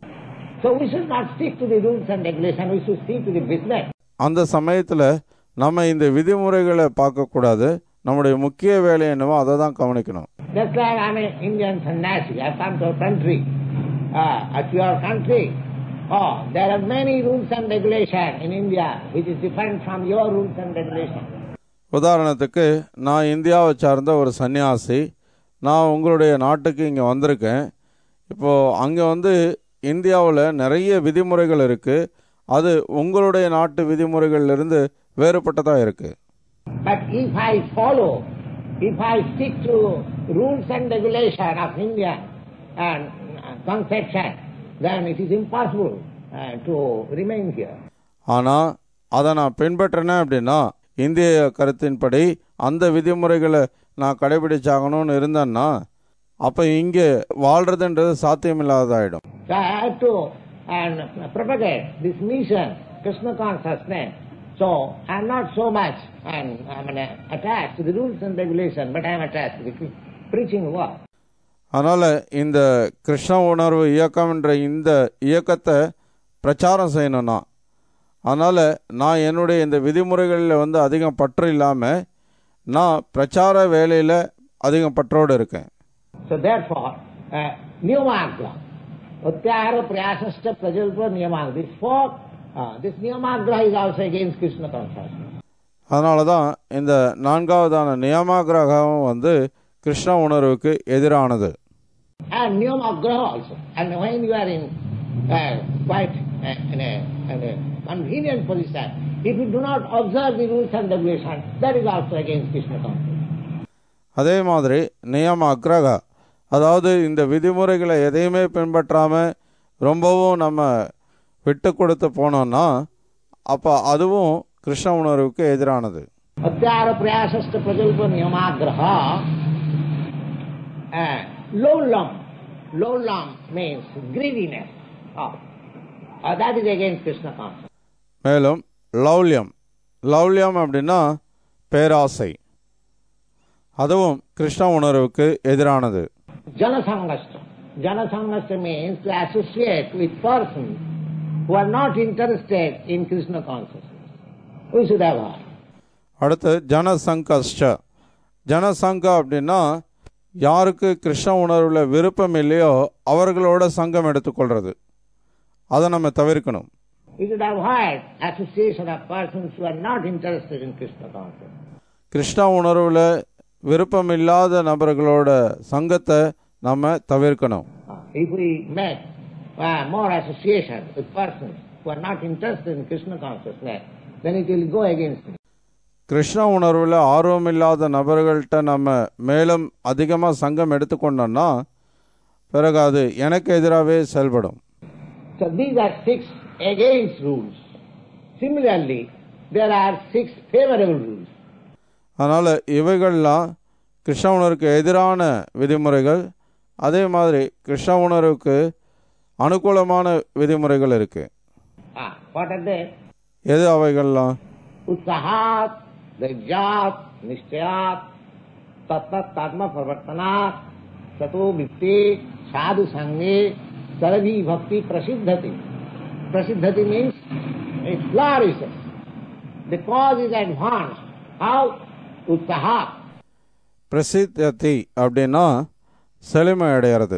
So we should not stick to the rules and regulations, we should stick to the business. அந்த சமயத்தில் நம்ம இந்த விதிமுறைகளை பார்க்கக்கூடாது நம்முடைய முக்கிய வேலை என்னவோ அதை தான் கவனிக்கணும் Just like I'm an Indian sannyasi, I've come to a country, uh, at your country. Oh, there are many rules and regulations in India which is different from your rules and regulations. உதாரணத்துக்கு நான் இந்தியாவை சார்ந்த ஒரு சன்னியாசி நான் உங்களுடைய நாட்டுக்கு இங்கே வந்திருக்கேன் இப்போது அங்கே வந்து இந்தியாவில் நிறைய விதிமுறைகள் இருக்குது அது உங்களுடைய நாட்டு விதிமுறைகள்லேருந்து வேறுபட்டதாக இருக்குது But if I follow, if I stick to rules and regulations of India and uh, conception, then it is impossible uh, to remain here. ஆனால் அதை நான் பின்பற்றினேன் அப்படின்னா இந்திய கருத்தின்படி அந்த விதிமுறைகளை நான் கடைபிடிச்சாகணும்னு இருந்தேன்னா அப்போ இங்கே வாழ்கிறதுன்றது சாத்தியமில்லாததாயிடும் So I have to and propagate this mission, Krishna consciousness. So I am not so much and I mean, attached to the rules and regulations, but I am attached to the preaching work. அதனால் இந்த கிருஷ்ண உணர்வு இயக்கம் என்ற இந்த இயக்கத்தை பிரச்சாரம் செய்யணும்னா அதனால் நான் என்னுடைய இந்த விதிமுறைகளில் வந்து அதிகம் பற்று இல்லாமல் நான் பிரச்சார வேலையில் அதிகம் பற்றோடு இருக்கேன் So therefore, uh, Niyamagra, Uttara Prayasasta Prajalpa Niyamagra, this fourth, uh, this Niyamagra is also against Krishna consciousness. அதனால தான் இந்த நான்காவதான நியமாகிரகம் வந்து கிருஷ்ண உணர்வுக்கு எதிரானது And Niyamagra also. And when you are in uh, quite uh, in, a, in a convenient position, if you do not observe the rules and regulations, that is also against Krishna consciousness. அதே மாதிரி நியம அக்ரகா அதாவது இந்த விதிமுறைகளை எதையுமே பின்பற்றாமல் ரொம்பவும் நம்ம விட்டு கொடுத்து போனோம்னா அப்போ அதுவும் கிருஷ்ண உணர்வுக்கு எதிரானது Atyara prayasasta prajalpa niyamagraha. Uh, lolam. Lolam means greediness. Oh. Uh, that is against Krishna consciousness. மேலும் லௌல்யம் லௌல்யம் அப்படின்னா பேராசை அதுவும் கிருஷ்ண உணர்வுக்கு எதிரானது Janasangasta. Janasangasta means to associate with persons who are not interested in Krishna consciousness. We should avoid. அடுத்து ஜனசங்கஷ்ட ஜனசங்கா அப்படின்னா யாருக்கு கிருஷ்ண உணர்வில் விருப்பம் இல்லையோ அவர்களோட சங்கம் எடுத்துக்கொள்றது அதை நம்ம தவிர்க்கணும் We should avoid association of persons who are not interested in Krishna consciousness. Krishna உணர்வில் விருப்பம் இல்லாத நபர்களோட சங்கத்தை நம்ம தவிர்க்கணும் Ah. if we make uh, more association with persons who are not interested in Krishna consciousness, then it will go against me. Krishna உணர்வில் ஆர்வம் இல்லாத நபர்கள்ட்ட நம்ம மேலும் அதிகமாக சங்கம் எடுத்துக்கொண்டோம்னா பிறகு அது எனக்கு எதிராகவே செயல்படும் So these are six against rules. Similarly, there are six favorable rules. அதனால் இவைகள்லாம் கிருஷ்ண உணர்வுக்கு எதிரான விதிமுறைகள் அதே மாதிரி கிருஷ்ண உணர்வுக்கு அனுகூலமான விதிமுறைகள் இருக்குது Ah, what are they? எது அவைகள்லாம் उत्साहात धैर्यात निश्चयात तत्त कर्म प्रवर्तनात ततो वित्ते साधु संगे सर्वी भक्ति प्रसिद्धति प्रसिद्धति means it flourishes the cause is advanced how utsahat பிரசித்தி அப்படின்னா செழுமை அடையிறது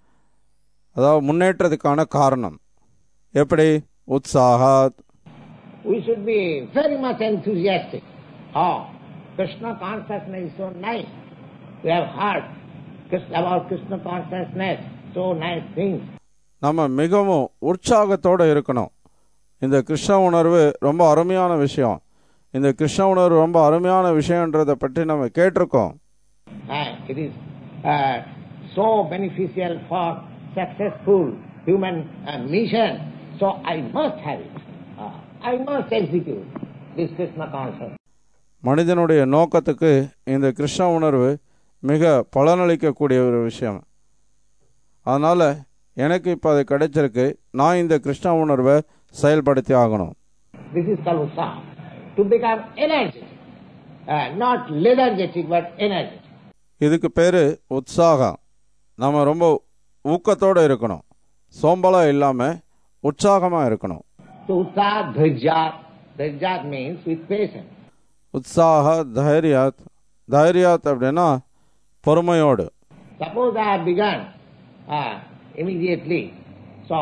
அதாவது முன்னேற்றத்துக்கான காரணம் எப்படி உற்சாகாத் we should be very much enthusiastic oh krishna consciousness is so nice we have heard Krishna- about krishna consciousness so nice things நம்ம மிகவும் உற்சாகத்தோடு இருக்கணும் இந்த கிருஷ்ண உணர்வு ரொம்ப அருமையான விஷயம் இந்த கிருஷ்ண உணர்வு ரொம்ப அருமையான விஷயன்றதை பற்றி நம்ம கேட்டிருக்கோம் And it is uh, so beneficial for successful human uh, mission. So I must have it. Uh, I must execute this Krishna concept. மனிதனுடைய நோக்கத்துக்கு இந்த கிருஷ்ண உணர்வு மிக பலனளிக்கக்கூடிய ஒரு விஷயம் அதனால் எனக்கு இப்போ அது கிடைச்சிருக்கு நான் இந்த கிருஷ்ண உணர்வை செயல்படுத்தி ஆகணும் This is called utsaha. To become energetic. Uh, not lethargic but energetic. இதுக்கு பேர் உற்சாகம் நம்ம ரொம்ப ஊக்கத்தோடு இருக்கணும் சோம்பலாக இல்லாமல் உற்சாகமாக இருக்கணும் So utsaha dhajyat. Dhajyat means with patience. உற்சாக தைரியாத் தைரியாத் அப்படின்னா பொறுமையோடு Suppose I have begun uh, immediately. So,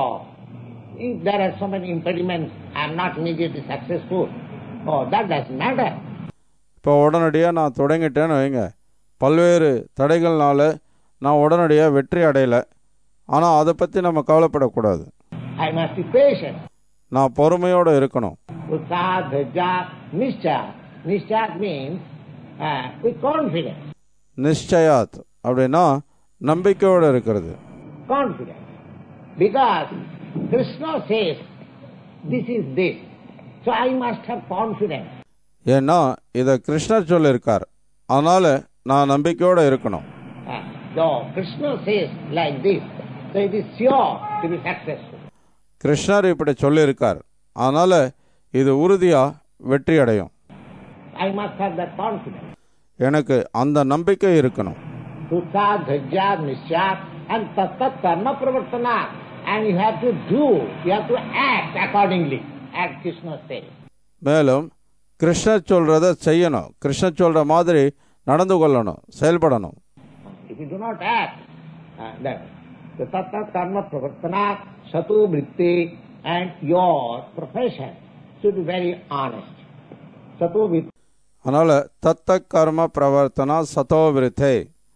if there are so many impediments, I am not immediately successful. Oh, that doesn't matter. இப்போ உடனடியாக நான் தொடங்கிட்டேன்னு வைங்க பல்வேறு தடைகள்னால நான் உடனடியாக வெற்றி அடையலை ஆனால் அதை பற்றி நம்ம கவலைப்படக்கூடாது I must be patient. நான் பொறுமையோடு இருக்கணும் Utsaha, dhajya, nishcha. Nishcha means uh, with confidence. நிச்சயாத் அப்படின்னா நம்பிக்கையோடு இருக்கிறது Confidence. Because Krishna says, this is this. So I must have confidence. ஏன்னா இதை கிருஷ்ணர் சொல்லியிருக்கார் அதனால் நான் நம்பிக்கையோடு இருக்கணும் Uh, though Krishna says like this, so it is sure to be successful. கிருஷ்ணர் இப்படி சொல்லியிருக்கார் அதனால் இது உறுதியாக வெற்றி அடையும் I must have that confidence. எனக்கு அந்த நம்பிக்கை இருக்கணும் Sutta, dhajya, nisyat, and tattat karma pravartana. And you have to do, you have to act accordingly, as Krishna says. மேலும் கிருஷ்ணர் சொல்றத செய்யணும் கிருஷ்ணர் சொல்ற மாதிரி நடந்து கொள்ளணும் செயல்படணும் If you do not act, uh, then the tattat karma pravartana, sato vritti, and your profession should be very honest. Sato vritti. அதனால தத்த கர்ம பிரவர்த்தனா சதோவிருத்தே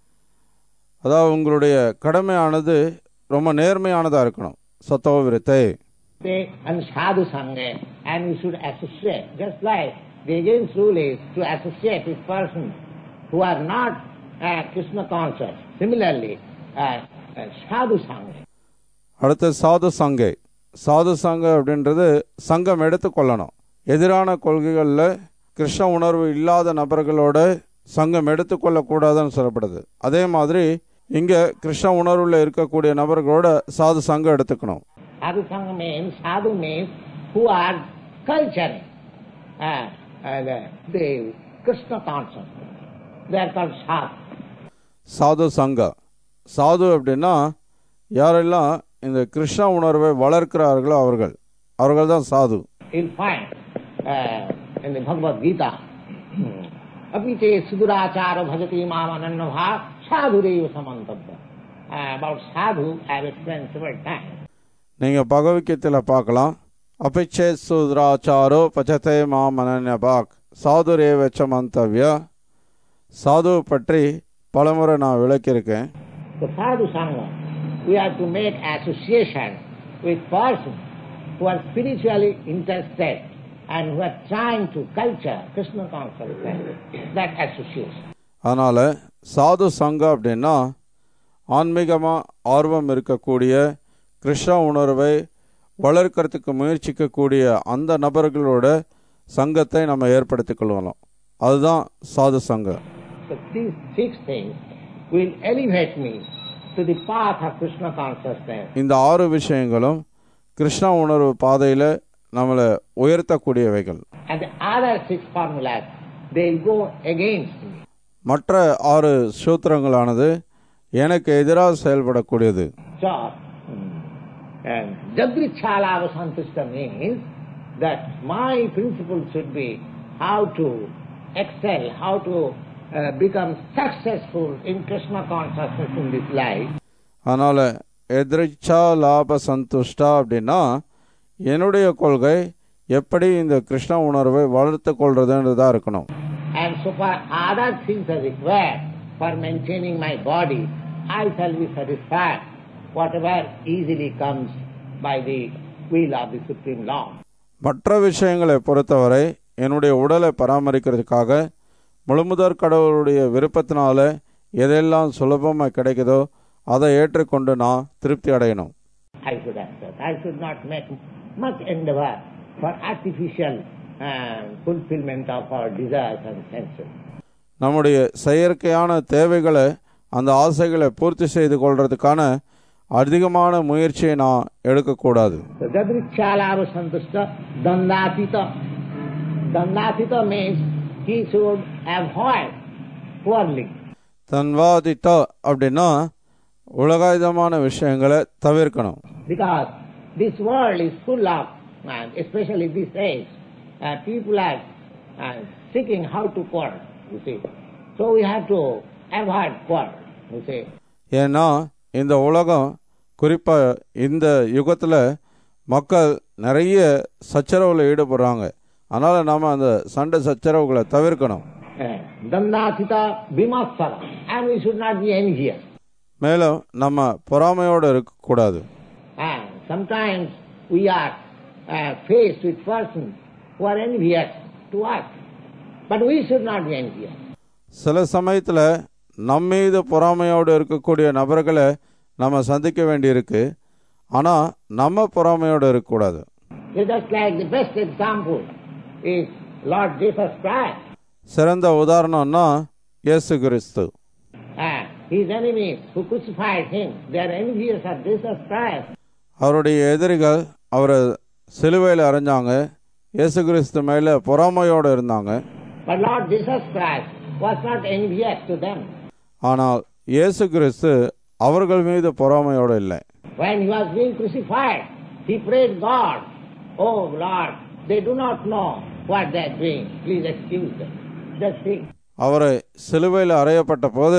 அதாவது உங்களுடைய கடமையானது ரொம்ப நேர்மையானதா இருக்கணும் சத்தோவிருத்தே and sadhu sangha, and you should associate. Just like the against rule is to associate with persons who are not uh, Krishna conscious. Similarly, uh, uh, sadhu sangha. அடுத்து சாது சங்கை சாது சங்க அப்படின்றது சங்கம் எடுத்துக்கொள்ளணும் எதிரான கொள்கைகளில் கிருஷ்ண உணர்வு இல்லாத நபர்களோட சங்கம் எடுத்துக்கொள்ளக்கூடாதுன்னு சொல்லப்படுது அதே மாதிரி இங்கே கிருஷ்ண உணர்வில் இருக்கக்கூடிய நபர்களோட சாது சங்கம் எடுத்துக்கணும் Sadhu sangha means, sadhu means who are culturing uh, uh, the, the Krishna consciousness. They are called sadhu. சாது சங்கா சாது அப்படின்னா யாரெல்லாம் இந்த கிருஷ்ண உணர்வை வளர்க்கிறார்களோ அவர்கள் அவர்கள் தான் சாது You'll find uh, in the Bhagavad Gita, Apite Sudurachara Bhajati Mam Ananya Bhav Sadhurev Samantabha. Uh, about sadhu, I have explained several times. நீங்கள் பகவத்கீதையில் பார்க்கலாம் அபிச்சே சுத்ராச்சாரோ பச்சதே மாம் அனன்யபாக் சாதுரேவச்ச மந்தவ்ய சாது பற்றி பலமுறை நான் விளக்கியிருக்கேன் The sadhu sangha we have to make association with persons who are spiritually interested and who are trying to culture Krishna consciousness, that association. அதனால் சாது சங்கம் அப்படின்னா ஆன்மீகமாக ஆர்வம் இருக்கக்கூடிய கிருஷ்ண உணர்வை வளர்க்கறதுக்கு முயற்சிக்கக்கூடிய அந்த நபர்களோட சங்கத்தை நம்ம ஏற்படுத்திக் கொள்ளலாம் அதுதான் சாது சங்கம் So these six things will elevate me to the path of Krishna consciousness. இந்த ஆறு விஷயங்களும் கிருஷ்ண உணர்வு பாதையில் நம்மளை உயர்த்தக்கூடியவைகள் And the other six formulas, they'll go against me. மற்ற ஆறு சூத்திரங்களானது எனக்கு எதிராக செயல்படக்கூடியது So, and Jagrichalaava Santushta means that my principle should be how to excel, how to uh, become successful in Krishna consciousness in this life. அதனால் எதிர்ச்சா லாப சந்துஷ்டா அப்படின்னா என்னுடைய கொள்கை எப்படி இந்த கிருஷ்ண உணர்வை வளர்த்து கொள்றதுன்றதா இருக்கணும் And so far other things are required for maintaining my body, I shall be satisfied. Whatever easily comes by the will of the Supreme Lord. மற்ற விஷயங்களை பொறுத்தவரை என்னுடைய உடலை பராமரிக்கிறதுக்காக முழுமுதற் கடவுளுடைய விருப்பத்தினால எதெல்லாம் சுலபமாக கிடைக்குதோ அதை ஏற்றுக்கொண்டு நான் திருப்தி அடையணும் I should accept. I should not make much endeavor for artificial uh, fulfillment of our desires and senses. நம்முடைய செயற்கையான தேவைகளை அந்த ஆசைகளை பூர்த்தி செய்து கொள்றதுக்கான அதிகமான முயற்சியை நான் எடுக்கக்கூடாது So Jadrichalava Santushta Dandapita. Dandapita means he should avoid quarreling. தன்வாதித்தா அப்படின்னா உலகாயுதமான விஷயங்களை தவிர்க்கணும் Because this world is full of, uh, especially this age, uh, people are uh, seeking how to quarrel, you see. So we have to avoid quarrel, you see. ஏன்னா இந்த உலகம் குறிப்பாக இந்த யுகத்தில் மக்கள் நிறைய சச்சரவில் ஈடுபடுறாங்க அதனால் நாம் அந்த சண்டை சச்சரவுகளை தவிர்க்கணும் Uh, Dandasita Vimatsara. And we should not be envious. மேலும் நம்ம பொறாமையோடு இருக்கக்கூடாது And sometimes we are uh, faced with persons who are envious to us. But we should not be envious. சில சமயத்தில் நம்மீது பொறாமையோடு இருக்கக்கூடிய நபர்களை நம்ம சந்திக்க வேண்டியிருக்கு ஆனால் நம்ம பொறாமையோடு இருக்கக்கூடாது It's just like the best example is Lord Jesus Christ. சிறந்த உதாரணம்னா இயேசு கிறிஸ்து And his enemies who crucified him, they are envious of Jesus Christ. அவருடைய எதிரிகள் அவரை சிலுவையில் அரைஞ்சாங்க இயேசு கிறிஸ்து மேலே பொறாமையோடு இருந்தாங்க But Lord Jesus Christ was not envious to them. ஆனால் இயேசு கிறிஸ்து அவர்கள் மீது பொறாமையோடு இல்லை When he was being crucified, he prayed God, Oh Lord, they do not know what they are doing. Please excuse them. Just think. அவரை சிலுவையில் அறையப்பட்ட போது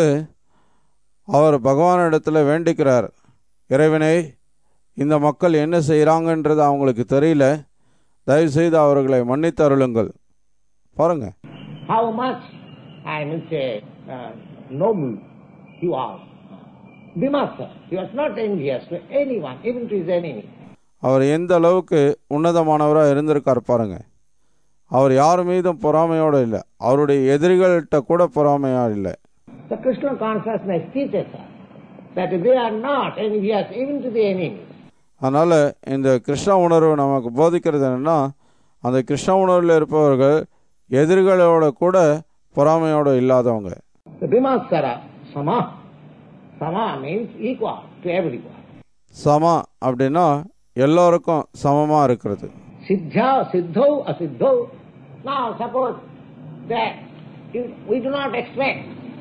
அவர் பகவானிடத்தில் வேண்டிக்கிறார் இறைவனே இந்த மக்கள் என்ன செய்கிறாங்கன்றது அவங்களுக்கு தெரியல தயவுசெய்து அவர்களை மன்னித்து அருளுங்கள் பாருங்க How much, I mean say, uh, noble he was. Vimasa. He was not envious to anyone, even to his enemy. அவர் எந்த அளவுக்கு உன்னதமானவராக இருந்திருக்கார் பாருங்க அவர் யார் மீதும் பொறாமையோடு இல்லை அவருடைய எதிரிகள்கிட்ட கூட பொறாமையா இல்லை The Krishna consciousness teaches us that they are not envious even to the enemies. அதனால் இந்த கிருஷ்ண உணர்வு நமக்கு போதிக்கிறது என்னன்னா அந்த கிருஷ்ண உணர்வில் இருப்பவர்கள் எதிரிகளோட கூட பொறாமையோடு இல்லாதவங்க The Vimasara, Sama. Sama means equal to everyone. சம அப்படின்னா எல்லோருக்கும் சமமாக இருக்கிறது Siddha, Siddho, Asiddho. Now suppose that if we do not expect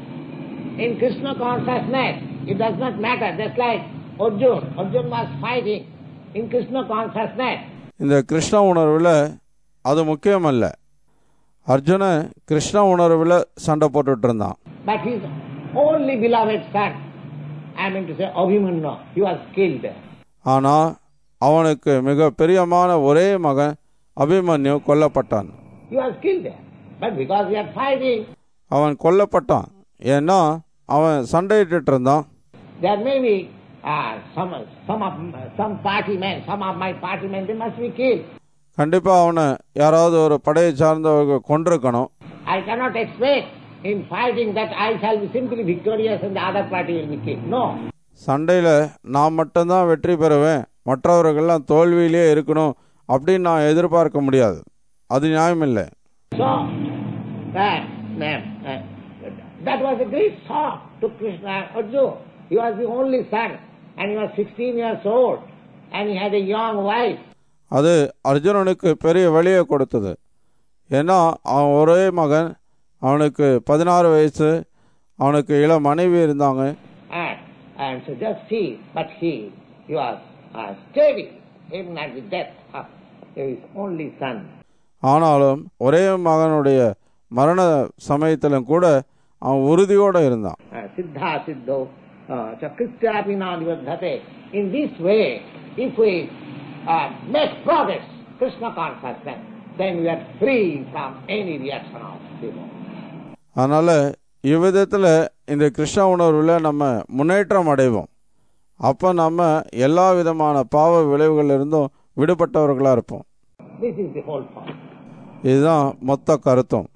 in Krishna consciousness, it does not matter, just like Arjun. Arjun was fighting in Krishna consciousness. இந்த கிருஷ்ண உணர்வில் அது முக்கியமல்ல அர்ஜுன கிருஷ்ண உணர்வில் சண்டை போட்டுட்டு இருந்தான் But his only beloved son, I mean to say Abhimanyu, he was killed there. ஆனால் அவனுக்கு மிக பிரியமான ஒரே மகன் அபிமன்யு கொல்லப்பட்டான் He was killed there. But because we are fighting, அவன் கொல்லப்பட்டான் ஏன்னா அவன் சண்டையிட்டு இருந்தான் there may be uh, some, some of some party men, some of my party men, they must be killed. கண்டிப்பாக அவனை யாராவது ஒரு படையை சார்ந்தவர்கள் கொண்டிருக்கணும் I cannot expect in fighting that I shall be simply victorious and the other party will be killed. No. சண்டையில் நான் மட்டும்தான் வெற்றி பெறுவேன் மற்றவர்கள்லாம் தோல்வியிலே இருக்கணும் அப்படின்னு நான் எதிர்பார்க்க முடியாது அது நியாயமில்லை So, that, that, that, that was a great shock to Krishna Arjuna. He was the only son and he was 16 years old and he had a young wife. அது அர்ஜுனனுக்கு பெரிய வழியை கொடுத்தது ஏன்னா அவன் ஒரே மகன் அவனுக்கு பதினாறு வயசு அவனுக்கு இள மனைவி இருந்தாங்க And, and so just see, but he, he was uh, steady even at the death of his only son. ஆனாலும் ஒரே மகனுடைய மரண சமயத்திலும் கூட அவன் உறுதியோடு இருந்தான் Uh, Siddha Siddho uh, Chakrityapi Nadivadhate. In this way, if we uh, make progress, Krishna consciousness, then we are free from any reaction of evil. அதனால் இவ்விதத்தில் இந்த கிருஷ்ண உணர்வில் நம்ம முன்னேற்றம் அடைவோம் அப்போ நம்ம எல்லா விதமான பாவ விளைவுகளிலிருந்தும் விடுபட்டவர்களாக இருப்போம் This is the whole point. இதுதான் மொத்த கருத்தும்